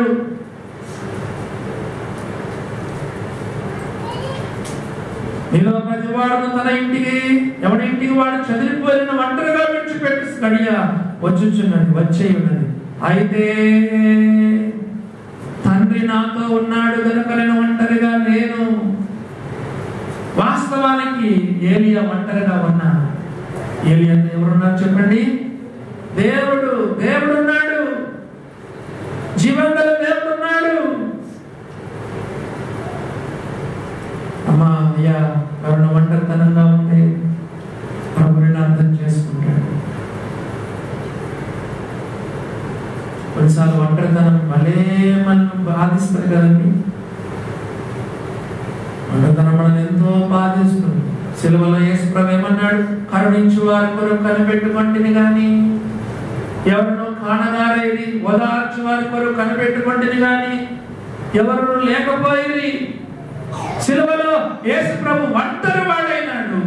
నీలో ప్రతి వాడును తన ఇంటికి ఎవడి ఇంటికి వాడు చదివిపోయిన ఒంటరిగా విడిచిపెట్టి గడియ వచ్చుచున్నది వచ్చే ఉన్నది అయితే తండ్రి నాతో ఉన్నాడు కనుక నేను ఒంటరిగా లేను వాస్తవానికి ఏలియా ఒంటరిగా ఉన్నా ఏలియా ఎవరున్నారు చెప్పండి దేవుడు దేవుడు ఉన్నాడు జీవంగల దేవుడు ఉన్నాడు అమ్మా అయ్యా ఎవరిన ఒంటరితనంగా ఉంటే ప్రభుని అర్థం చేసుకుంటాడు కొన్నిసార్లు ఒంటరితనం భలే మనం బాధిస్తుంది కదండి ఒంటరితనం మనల్ని ఎంతో బాధిస్తుంది సిలువలో యేసుప్రభు ఏమన్నాడు కరుణించు వారి కొరకు కనిపెట్టుకుంటుంది కానీ ఎవరినో కానగారేది ఓదార్చు వారి కొరకు కనిపెట్టుకుంటుంది కానీ ఎవరు లేకపోయింది సిలువలో యేసు ప్రభు ఒంటరి వాడైనాడు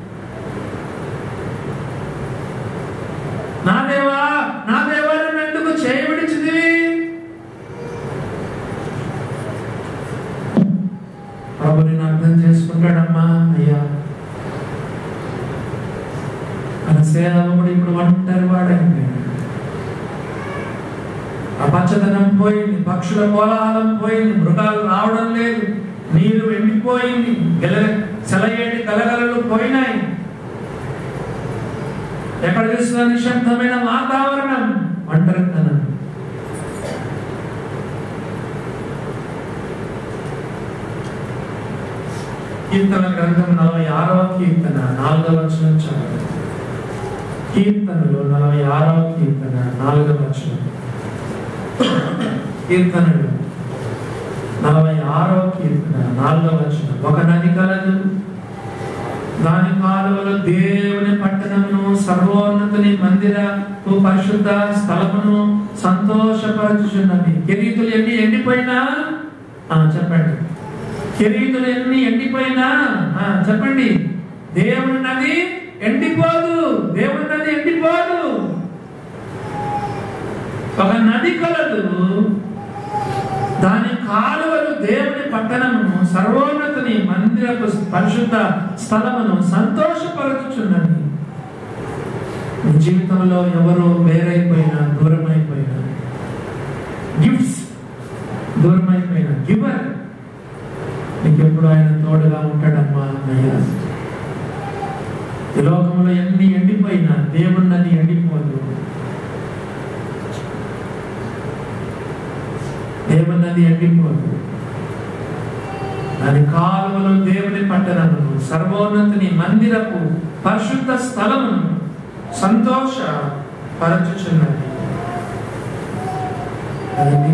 నా దేవా నా దేవా నన్ను ఎందుకు చేయబడిచింది ఉంటాడమ్మా అయ్యా మన సేవకుడు ఇప్పుడు ఒంటరి వాడైపోయాడు ఆ పచ్చదనం పోయింది పక్షుల కోలాహలం పోయింది మృగాలు రావడం లేదు నీరు ఎండిపోయింది గెల సెలయేటి కలగలలు పోయినాయి ఎక్కడ చూసిన నిశ్శబ్దమైన వాతావరణం ఒంటరితనం కీర్తన గ్రంథం నలభై ఆరవ కీర్తన నాలుగవ వచనం చదవండి కీర్తనలు నలభై ఆరవ కీర్తన నాలుగవ వచనం కీర్తనలు నలభై ఆరవ కీర్తన నాలుగవ వచనం ఒక నది కలదు దాని కాలువలో దేవుని పట్టణమును సర్వోన్నతుని మందిర పరిశుద్ధ స్థలమును సంతోషపరచుచున్నది కిరీతులు ఎన్ని ఎండిపోయినా ఆ, చెప్పండి కిరీతులు ఎన్ని ఎండిపోయినా ఆ, చెప్పండి దేవుని నది ఎండిపోదు దేవుని నది ఎండిపోదు ఒక నది కలదు దాని కాలువలు దేవుని పట్టణమును సర్వోన్నతుని మందిరపు పరిశుద్ధ స్థలమును సంతోషపరచుచున్నది నీ జీవితంలో ఎవరు వేరైపోయినా దూరం అయిపోయినా గిఫ్ట్స్ దూరం అయిపోయినా గివర్ నీకు ఎప్పుడు ఆయన తోడుగా ఉంటాడమ్మా అన్నయ్య ఈ లోకంలో ఎన్ని ఎండిపోయినా దేవుణ్ణది ఎండిపోదు దేవునది ఎండిపోదు దాని కాలువలో దేవుని పట్టణమును సర్వోన్నతిని మందిరపు పరిశుద్ధ స్థలమును సంతోష పరచుచున్నది అదండి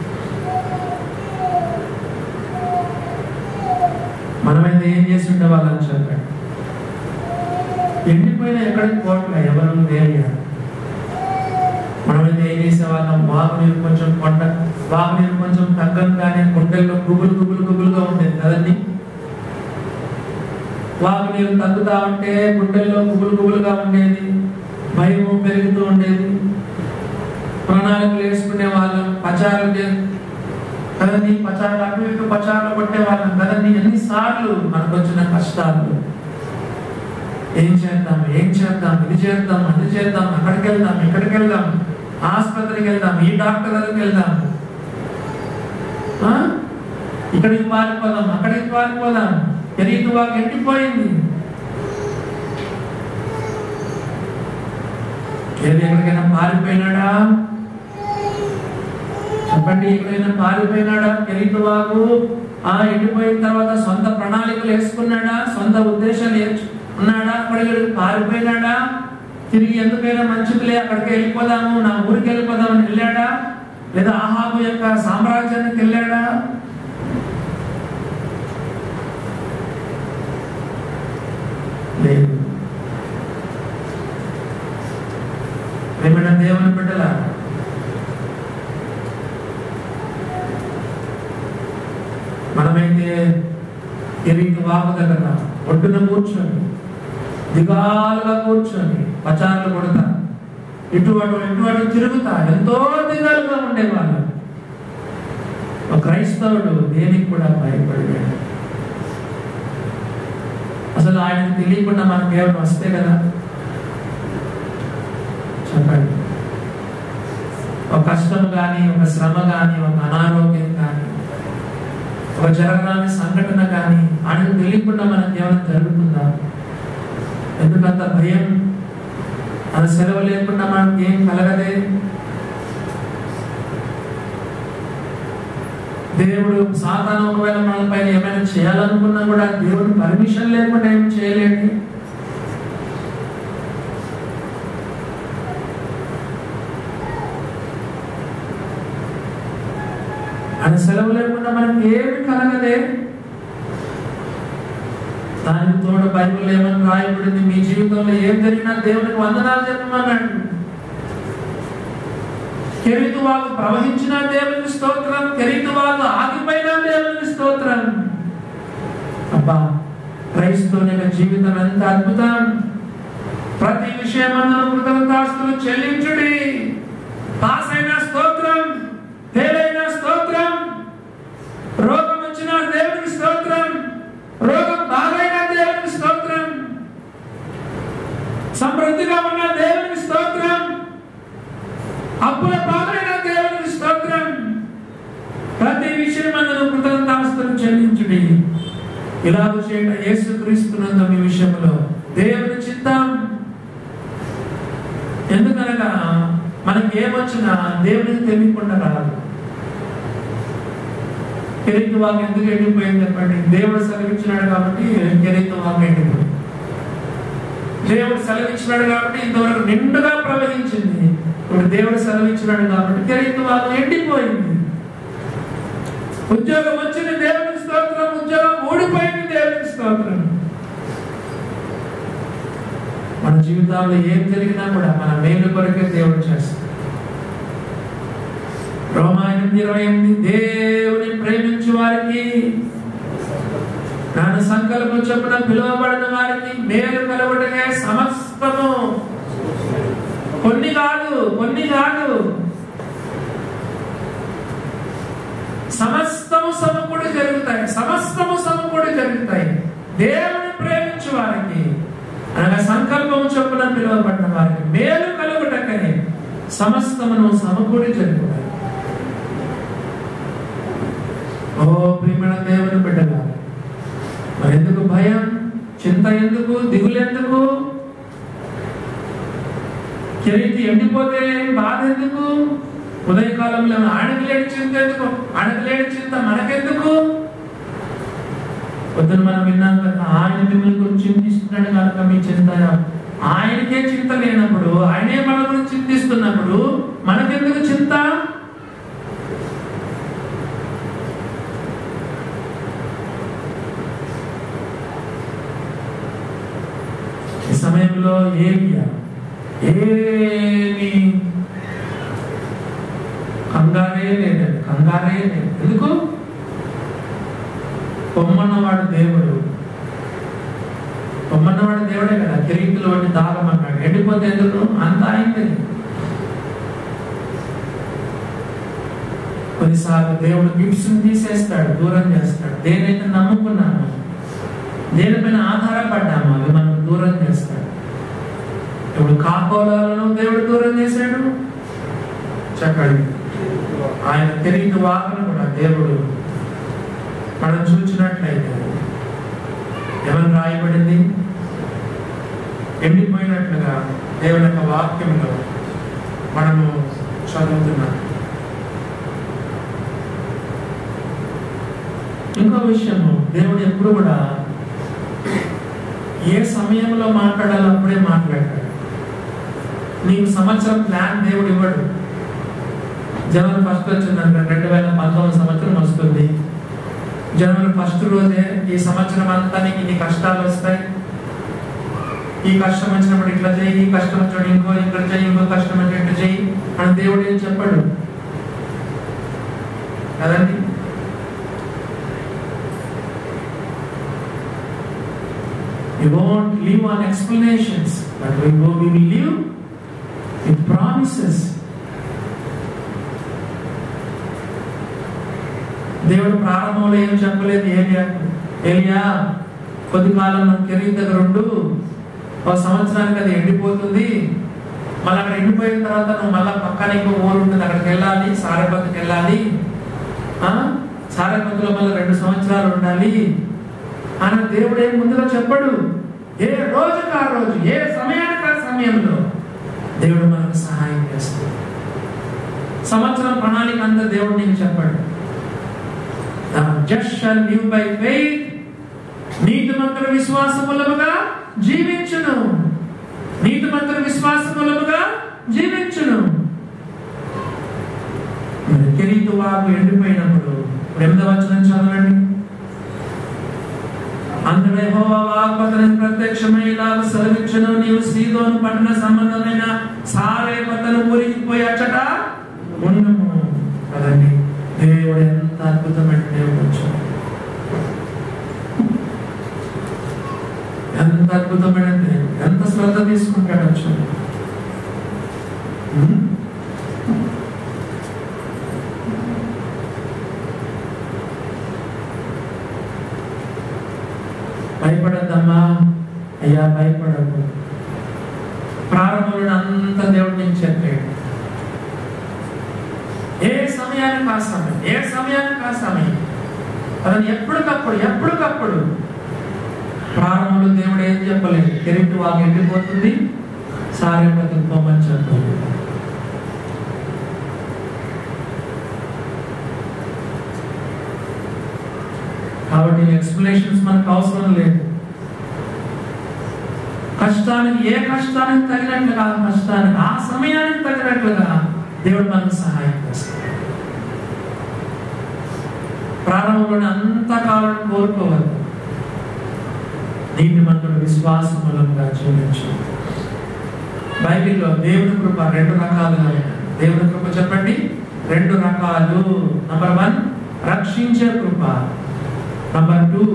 మనమైతే ఏం చేసి ఉండేవాళ్ళని చెప్పండి ఎండిపోయిన ఎక్కడికి పోవట్లే ఎవరు లేరు మనమైతే ఏం చేసేవాళ్ళం వాగునీరు కొంచెం కొండ వాగునీరు కొంచెం తగ్గంగానే గుండెల్లో గుబులు గుబులు గుబులుగా ఉండేది కదండి వాగునీరు తగ్గుతా ఉంటే గుండెల్లో గుబులు గుబులుగా ఉండేది భయము పెరుగుతూ ఉండేది ప్రణాళికలు వేసుకునే వాళ్ళం పచారం చే- కదండి పచారాలు అటు ఇటు పచారాలు కొట్టే వాళ్ళం కదండి ఎన్నిసార్లు మనకు వచ్చిన కష్టాలు ఏం చేద్దాం ఏం చేద్దాం ఇది చేద్దాం అది చేద్దాం అక్కడికి వెళ్దాం ఇక్కడికి వెళ్దాం ఆసుపత్రికి వెళ్దాం ఈ డాక్టర్ దగ్గరికి వెళ్దాం ఆ? ఇక్కడికి పారిపోదాం అక్కడికి పారిపోదాం ఎరీతి వాకు ఎండిపోయింది ఏది ఎక్కడికైనా పారిపోయినాడా చెప్పండి ఎక్కడైనా పారిపోయినాడా ఎరీతి వాకు ఆ ఎండిపోయిన తర్వాత సొంత ప్రణాళికలు వేసుకున్నాడా సొంత ఉద్దేశాలు ఏర్చు- ఉన్నాడా అక్కడికి పారిపోయినాడా తిరిగి ఎందుకైనా మంచిదిలే అక్కడికి వెళ్ళిపోదాము నా ఊరికి వెళ్ళిపోదామని వెళ్ళాడా లేదా ఆహాబు యొక్క సామ్రాజ్యానికి వెళ్ళాడా లేదు ఏమైనా దేవుని బిడ్డలా మనమైతే ఎరిగి వాకు దగ్గర ఒడ్డున కూర్చొని దిగాలుగా కూర్చొని పచారులు కొడతా ఇటు అటు ఇటు అటు తిరుగుతా ఎంతో దిగాలుగా ఉండేవాళ్ళు ఒక క్రైస్తవుడు దేనికి కూడా భయపడిపోయాడు అసలు ఆయనకు తెలియకుండా మనకు కేవలం వస్తే కదా చెప్పండి ఒక కష్టం కానీ ఒక శ్రమ కానీ ఒక అనారోగ్యం కానీ ఒక జరగరాని సంఘటన కానీ ఆయనకు తెలియకుండా మనకు ఏమైనా జరుగుతుందా ఎందుకంత భయం అది సెలవు లేకుండా మనకి ఏం కలగదే దేవుడు సాతాను ఒకవేళ మన పైన ఏమైనా చేయాలనుకున్నా కూడా దేవుడు పర్మిషన్ లేకుండా ఏం చేయలేడు ఆయన సెలవు లేకుండా మనకి ఏమి కలగదే దానికి తోడు బైబిల్ ఏమని రాయబడింది మీ జీవితంలో ఏం జరిగినా దేవునికి వందనాలు చెప్పమన్నాడు కెరీతు వాగు ప్రవహించిన దేవునికి స్తోత్రం కెరీతు వాగు ఆగిపోయిన దేవునికి స్తోత్రం అబ్బా క్రైస్తవుని యొక్క జీవితం ఎంత అద్భుతం ప్రతి విషయమందున కృతజ్ఞతాస్తులు చెల్లించుడి పాస్ అయిన స్తోత్రం తేలైన స్తోత్రం రోగం వచ్చిన దేవునికి స్తోత్రం రోగం బాగా అప్పుల పాలైన దేవునికి స్తోత్రం ప్రతి విషయం మనం కృతజ్ఞతాస్తులు చెల్లించుడి ఇలాగ చేయట యేసు క్రీస్తున్నందు మీ విషయంలో దేవుని చిత్తం ఎందుకనగా మనకి ఏమొచ్చినా దేవునికి తెలియకుండా రాదు కెరీతు వాకు ఎందుకు ఎండిపోయింది చెప్పండి దేవుడు సెలవిచ్చినాడు కాబట్టి కెరీతు వాకు ఎండిపోయింది దేవుడు సెలవిచ్చినాడు కాబట్టి ఇంతవరకు నిండుగా ప్రవహించింది ఇప్పుడు దేవుడు సెలవిచ్చినాడు కాబట్టి కెరీతు వాకు ఎండిపోయింది ఉద్యోగం వచ్చింది దేవునికి స్తోత్రం ఉద్యోగం ఊడిపోయింది దేవునికి స్తోత్రం మన జీవితాల్లో ఏం జరిగినా కూడా మన మేలు కొరకే దేవుడు చేస్తాడు రోమా ఎనిమిది ఇరవై ఎనిమిది దేవుని ప్రేమించు వారికి నన్ను సంకల్పం చొప్పున పిలువబడిన వారికి మేలు కలవడమే సమస్తము కొన్ని కాదు కొన్ని కాదు సమస్తము సమకూడి జరుగుతాయి సమస్తము సమకూడి జరుగుతాయి దేవుని ప్రేమించు వారికి అనగా సంకల్పం చొప్పున పిలువబడిన వారికి మేలు కలుగుటకని సమస్తమును సమకూడి జరుగుతాయి ఓ ప్రియమైన దేవుని బిడ్డగా మరెందుకు భయం చింత ఎందుకు దిగులు ఎందుకు కిరీటి ఎండిపోతే బాధ ఎందుకు ఉదయకాలంలో ఆడకలేడి చింత ఎందుకు ఆడకలేడి చింత మనకెందుకు పొద్దున మనం విన్నాం కదా ఆయన మిమ్మల్ని గురించి చింతిస్తున్నాడు కనుక మీ చింత ఆయనకే చింత లేనప్పుడు ఆయనే మన గురించి చింతిస్తున్నప్పుడు మనకెందుకు చింత ఈ సమయంలో ఏలియా ఏమి కంగారే లేదండి కంగారే లేదు ఎందుకు పొమ్మన్నవాడు దేవుడు పొమ్మన్నవాడు దేవుడే కదా కిరీటిలో వంటి దాగం అన్నాడు ఎండిపోతే ఎందుకు అంత అయింది కొన్నిసార్లు దేవుడు గిఫ్ట్స్ తీసేస్తాడు దూరం చేస్తాడు దేనైతే నమ్ముకున్నాము దేనిపైన ఆధారపడ్డాము అవి మనం దూరం చేస్తాడు ఇప్పుడు కాకోలను దేవుడు దూరం చేశాడు చెప్పండి ఆయన తిరిగి వాకను కూడా దేవుడు మనం చూసినట్లయితే ఎవరు రాయబడింది ఎండిపోయినట్లుగా దేవుని యొక్క వాక్యంలో మనము చదువుతున్నాం ఇంకో విషయము దేవుడు ఎప్పుడు కూడా ఏ సమయంలో మాట్లాడాలో అప్పుడే మాట్లాడతాడు నీకు సంవత్సరం ప్లాన్ దేవుడు ఇవ్వడు జనవరి ఫస్ట్ వచ్చిందంట రెండు వేల పంతొమ్మిది సంవత్సరం వస్తుంది జనవరి ఫస్ట్ రోజే ఈ సంవత్సరం అంతా నీకు ఇన్ని కష్టాలు వస్తాయి ఈ కష్టం వచ్చినప్పుడు ఇట్లా చేయి ఈ కష్టం వచ్చినప్పుడు ఇంకో ఇక్కడ చేయి ఇంకో కష్టం వచ్చినట్టు చేయి అని దేవుడు ఏం చెప్పాడు కదండి We won't live on explanations, but we will, we will live with promises. దేవుడు ప్రారంభంలో ఏం చెప్పలేదు ఏలియా ఏలియా కొద్ది కాలం నువ్వు కెరీర్ దగ్గర ఉండు ఒక సంవత్సరానికి అది ఎండిపోతుంది మళ్ళీ అక్కడ ఎండిపోయిన తర్వాత నువ్వు మళ్ళీ పక్కన ఇంకో ఊరు ఉంటుంది అక్కడికి వెళ్ళాలి సారేపతికి వెళ్ళాలి ఆ? సారేపతిలో మళ్ళీ రెండు సంవత్సరాలు ఉండాలి అని దేవుడు ఏం ముందుగా చెప్పడు ఏ రోజుకు ఆ రోజు ఏ సమయానికి ఆ సమయంలో దేవుడు మనకు సహాయం చేస్తాడు సంవత్సరం ప్రణాళిక అంతా దేవుడు నీకు చెప్పాడు just shall live by faith నీతిమంతుల విశ్వాస మూలముగా జీవించును నీతిమంతుల విశ్వాస మూలముగా జీవించును మరి కెరీతు వాకు ఎండిపోయినప్పుడు ఇప్పుడు ఎనిమిదవ వచనం చదవండి అందులో యెహోవా వాక్కు అతనికి ప్రత్యక్షమై ఇలాగ సెలవిచ్చును నీవు సీదోను పట్టణ సంబంధమైన సారే పతను ఊరికి పోయి అచ్చట ఉండము కదండి దేవుడు ఎంత అద్భుతమైన దేవుడు వచ్చాడు ఎంత అద్భుతమైన దేవుడు ఎంత శ్రద్ధ తీసుకుంటాడు వచ్చాడు ఉం? భయపడద్దమ్మా అయ్యా భయపడద్దు ప్రారంభంలో అంత దేవుడు నేను చెప్పాడు ఏ సమయానికి ఆ సమయం ఏ సమయానికి ఆ సమయం అతను ఎప్పటికప్పుడు ఎప్పటికప్పుడు ప్రారంభంలో దేవుడు ఏం చెప్పలేదు కెరెక్ట్ వాకి ఎండిపోతుంది సారేపతికి పొమ్మని చెప్పలేదు కాబట్టి ఎక్స్ప్లెనేషన్స్ మనకు అవసరం లేదు కష్టానికి ఏ కష్టానికి తగినట్లుగా ఆ కష్టానికి ఆ సమయానికి తగినట్లుగా దేవుడు మనకు సహాయం చేస్తాడు ప్రారంభంలోనే అంతకాలం కోరుకోవద్దు దీన్ని మనం విశ్వాస మూలంగా జీవించు బైబిల్లో దేవుని కృప రెండు రకాలుగా ఉన్నాయి దేవుని కృప చెప్పండి రెండు రకాలు నంబర్ వన్ రక్షించే కృప నంబర్ టూ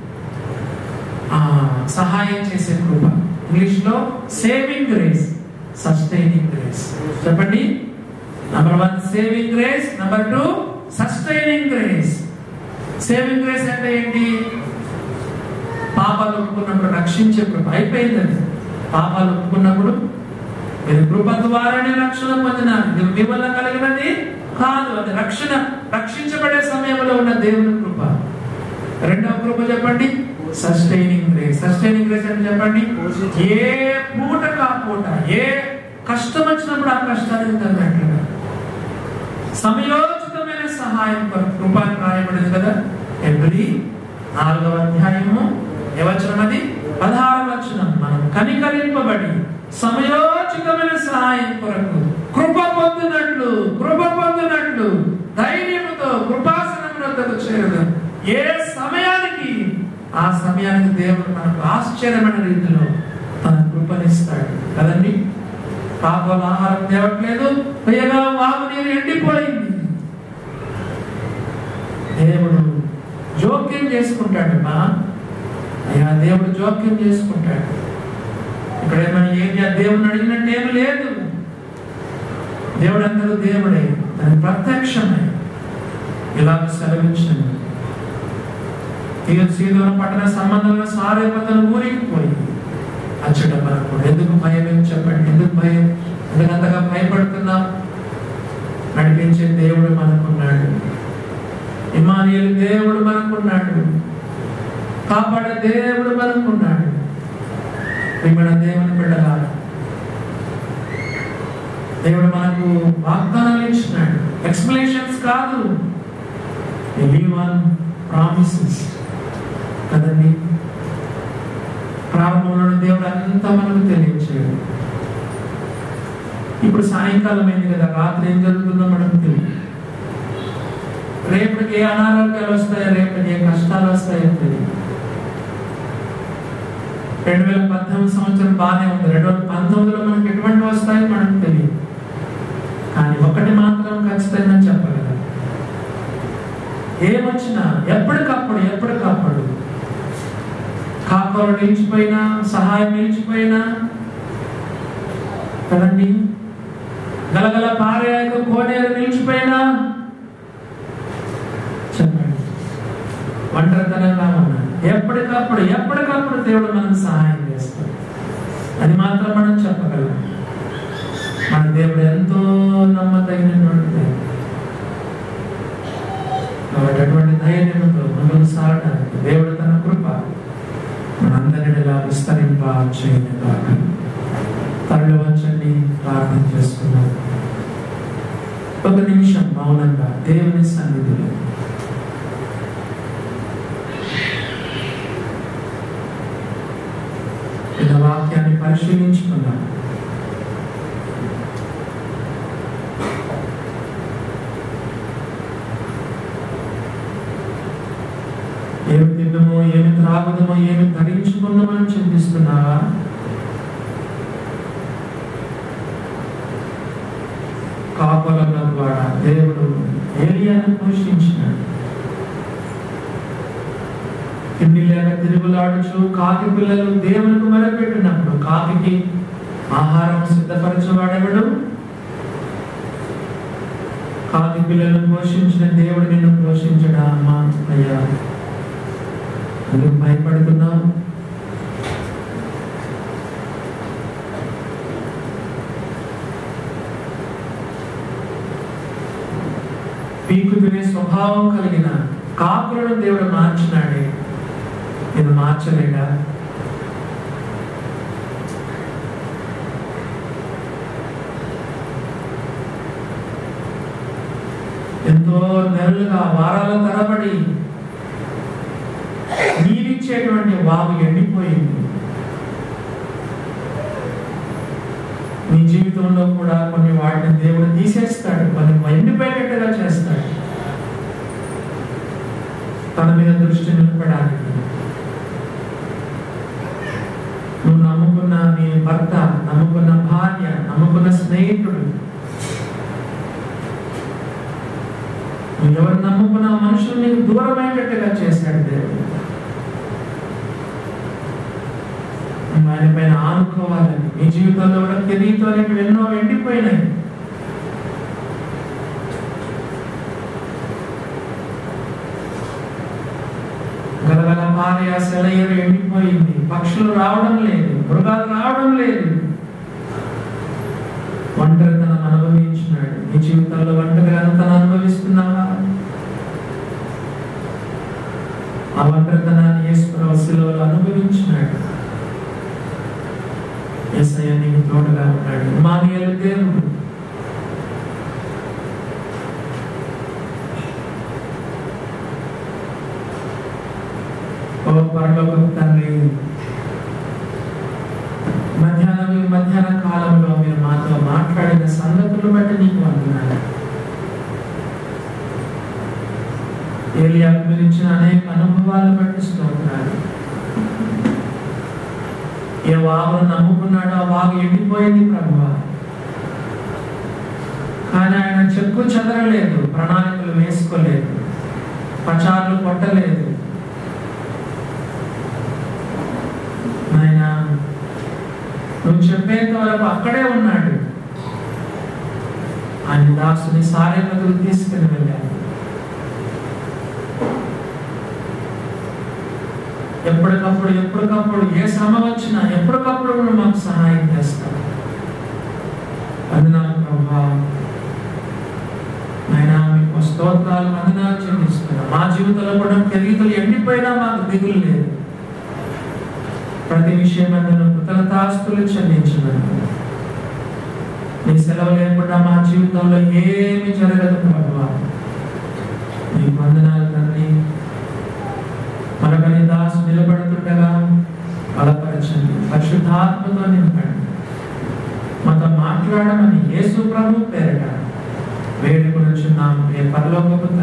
సహాయం చేసే కృప ఇంగ్లీష్ లో సేవింగ్ గ్రేస్ సస్టైనింగ్ గ్రేస్ చెప్పండి number one saving grace number two sustaining grace saving grace అంటే ఏంటి పాపాలు ఒప్పుకున్నప్పుడు రక్షించే కృప అయిపోయింది అది పాపాలు ఒప్పుకున్నప్పుడు మీరు కృప ద్వారానే రక్షణ పొందినారు ఇది మీ వల్ల కలిగినది కాదు అది రక్షణ రక్షించబడే సమయంలో ఉన్న దేవుని కృప రెండవ కృప చెప్పండి సస్టైనింగ్ గ్రేస్ సస్టైనింగ్ గ్రేస్ అని చెప్పండి ఏ పూట కా పూట ఏ కష్టం వచ్చినప్పుడు ఆ కష్టానికి తగినట్లుగా సమయోచితమైన సహాయం కొరకు కృప అని రాయబడింది కదా ఎబ్రి నాలుగవ అధ్యాయము ఏ వచనం అది పదహారు వచనం మనం కనికరింపబడి సమయోచితమైన సహాయం కొరకు కృప పొందినట్లు కృప పొందినట్లు ధైర్యముతో కృపాసనమునకు చేరదు ఏ సమయానికి ఆ సమయానికి దేవుడు మనకు ఆశ్చర్యమైన రీతిలో తన కృపనిస్తాడు కదండి పాపల ఆహారం తేవట్లేదు పైగా వాగు నీరు ఎండిపోయింది దేవుడు జోక్యం చేసుకుంటాడు మా అయ్యా దేవుడు జోక్యం చేసుకుంటాడు ఇక్కడ ఏమైనా ఏం చేయాలి దేవుడిని అడిగినట్టు ఏమి లేదు దేవుడు అందరూ దేవుడే తన ప్రత్యక్షమే ఇలాగ సెలవించండి తీరు సీదోన పట్టణ సంబంధంలో సారేపతను ఊరికి పోయి అచ్చట మనకు ఎందుకు భయం ఏం చెప్పండి ఎందుకు భయం ఎందుకంతగా భయపడుతున్నాం నడిపించే దేవుడు మనకున్నాడు ఇమానియలు దేవుడు మనకున్నాడు కాపాడే దేవుడు మనకున్నాడు ప్రియమైన దేవుని బిడ్డలారా దేవుడు మనకు వాగ్దానాలు ఇచ్చినాడు ఎక్స్ప్లెనేషన్స్ కాదు లివ్ ఆన్ ప్రామిసెస్ కదండి ప్రారంభంలో దేవుడు అంతా మనకు తెలియచేయడు ఇప్పుడు సాయంకాలం అయింది కదా రాత్రి ఏం జరుగుతుందో మనకు తెలియదు రేపటికి ఏ అనారోగ్యాలు వస్తాయో రేపటికి ఏ కష్టాలు వస్తాయో తెలియదు రెండు వేల పద్దెనిమిది సంవత్సరం బాగానే ఉంది రెండు వేల పంతొమ్మిదిలో మనకి ఎటువంటి వస్తాయో మనకు తెలియదు కానీ ఒకటి మాత్రం ఖచ్చితంగా చెప్పగలం ఏమొచ్చినా ఎప్పటికప్పుడు ఎప్పటికప్పుడు కాకలు నిలిచిపోయినా సహాయం నిలిచిపోయినా కదండి గలగల పారేయకు కోనేరు నిలిచిపోయినా చెప్పండి ఒంటరితనంగా ఉన్నా ఎప్పటికప్పుడు ఎప్పటికప్పుడు దేవుడు మనకు సహాయం చేస్తాడు అది మాత్రం మనం చెప్పగలం మన దేవుడు ఎంతో నమ్మదగినటువంటి దేవుడు కాబట్టి అటువంటి ధైర్యంతో ముందుకు సాగడానికి దేవుడు తన కృప మనందరిలా విస్తరింప చేయని కాక తరలి వచ్చండి ప్రార్థన చేసుకున్నాం ఒక నిమిషం మౌనంగా దేవుని సన్నిధిలో ఇలా వాక్యాన్ని పరిశీలించుకున్నాం ఏమి తిందమో ఏమి త్రాగుదమో ఏమి ధరించుకుందామో అని చింతిస్తున్నావా కాపలన్న ద్వారా దేవుడు ఏలియాను పోషించినాడు తిండి లేక తిరుగులాడుచు కాకి పిల్లలు దేవునికి మొరపెట్టినప్పుడు కాకికి ఆహారం సిద్ధపరచబడేవాడు కాకి పిల్లలను పోషించిన దేవుడు నిన్ను పోషించడా అమ్మా అయ్యా నువ్వు భయపడుతున్నావు స్వభావం కలిగిన కాకులను దేవుడు మార్చినాడే నేను మార్చలేడా ఎంతో నెలలుగా వారాల తరబడి నీరిచ్చేటువంటి వాగు ఎండిపోయింది మీ జీవితంలో కూడా కొన్ని వాటిని దేవుడు తీసేస్తాడు కొన్ని ఎండిపోయేటట్టుగా చేస్తాడు తన మీద దృష్టి నిలపడానికి నువ్వు నమ్ముకున్న నీ భర్త నమ్ముకున్న భార్య నమ్ముకున్న స్నేహితుడు నువ్వు ఎవరు నమ్ముకున్న మనుషులు నీకు దూరమయ్యేటట్టుగా చేశాడు దేవుడు నువ్వు ఆయన పైన ఆనుకోవాలని నీ జీవితంలో కూడా కెరీతో అనేవి ఎన్నో ఎండిపోయినాయి గలగల పారే ఆ సెలయేరు ఎండిపోయింది పక్షులు రావడం లేదు మృగాలు రావడం లేదు ఒంటరితనం అనుభవించినాడు నీ జీవితంలో ఒంటరితనం అనుభవిస్తున్నావా ఆ ఒంటరితనాన్ని యేసుప్రభు శిలువలో అనుభవించినాడు యేసయ్య నీకు తోడుగా ఉన్నాడు మానీయులు దేవుడు ఓ పరలోక తండ్రి మధ్యాహ్నం ఈ మధ్యాహ్న కాలంలో మీరు మాతో మాట్లాడిన సంగతులు బట్టి నీకు వందనాలు ఏలియాకు మీరు ఇచ్చిన అనేక అనుభవాలు బట్టి స్తోత్రాలు ఏ వాగును నమ్ముకున్నాడో ఆ వాగు ఎండిపోయింది ప్రభువ కానీ ఆయన చెక్కు చెదరలేదు ప్రణాళికలు వేసుకోలేదు పచార్లు కొట్టలేదు ఆయన నువ్వు చెప్పేంత వరకు అక్కడే ఉన్నాడు ఆయన దాసుని సారేపతులు తీసుకుని వెళ్ళాడు ఎప్పటికప్పుడు ఎప్పటికప్పుడు ఏ శ్రమ వచ్చినా ఎప్పటికప్పుడు నువ్వు మాకు సహాయం చేస్తావు వందనాలు ప్రభా ఆయన మీకు స్తోత్రాలు వందనాలు చెల్లిస్తున్నా మా జీవితంలో కూడా కెరీతులు ఎండిపోయినా మాకు దిగులు లేదు ప్రతి విషయం అందులో కృతజ్ఞతాస్తులు చెల్లించినందుకు నీ సెలవు లేకుండా మా జీవితంలో ఏమి జరగదు ప్రభావ నీ వందనాలు తండ్రి మరొకరి దాసు నిలబడుతుండగా బలపరచండి పరిశుద్ధాత్మతో నింపండి మాతో మాట్లాడమని యేసు ప్రభు పేరట వేడుకొనుచున్నాము ఏ పరలోకపు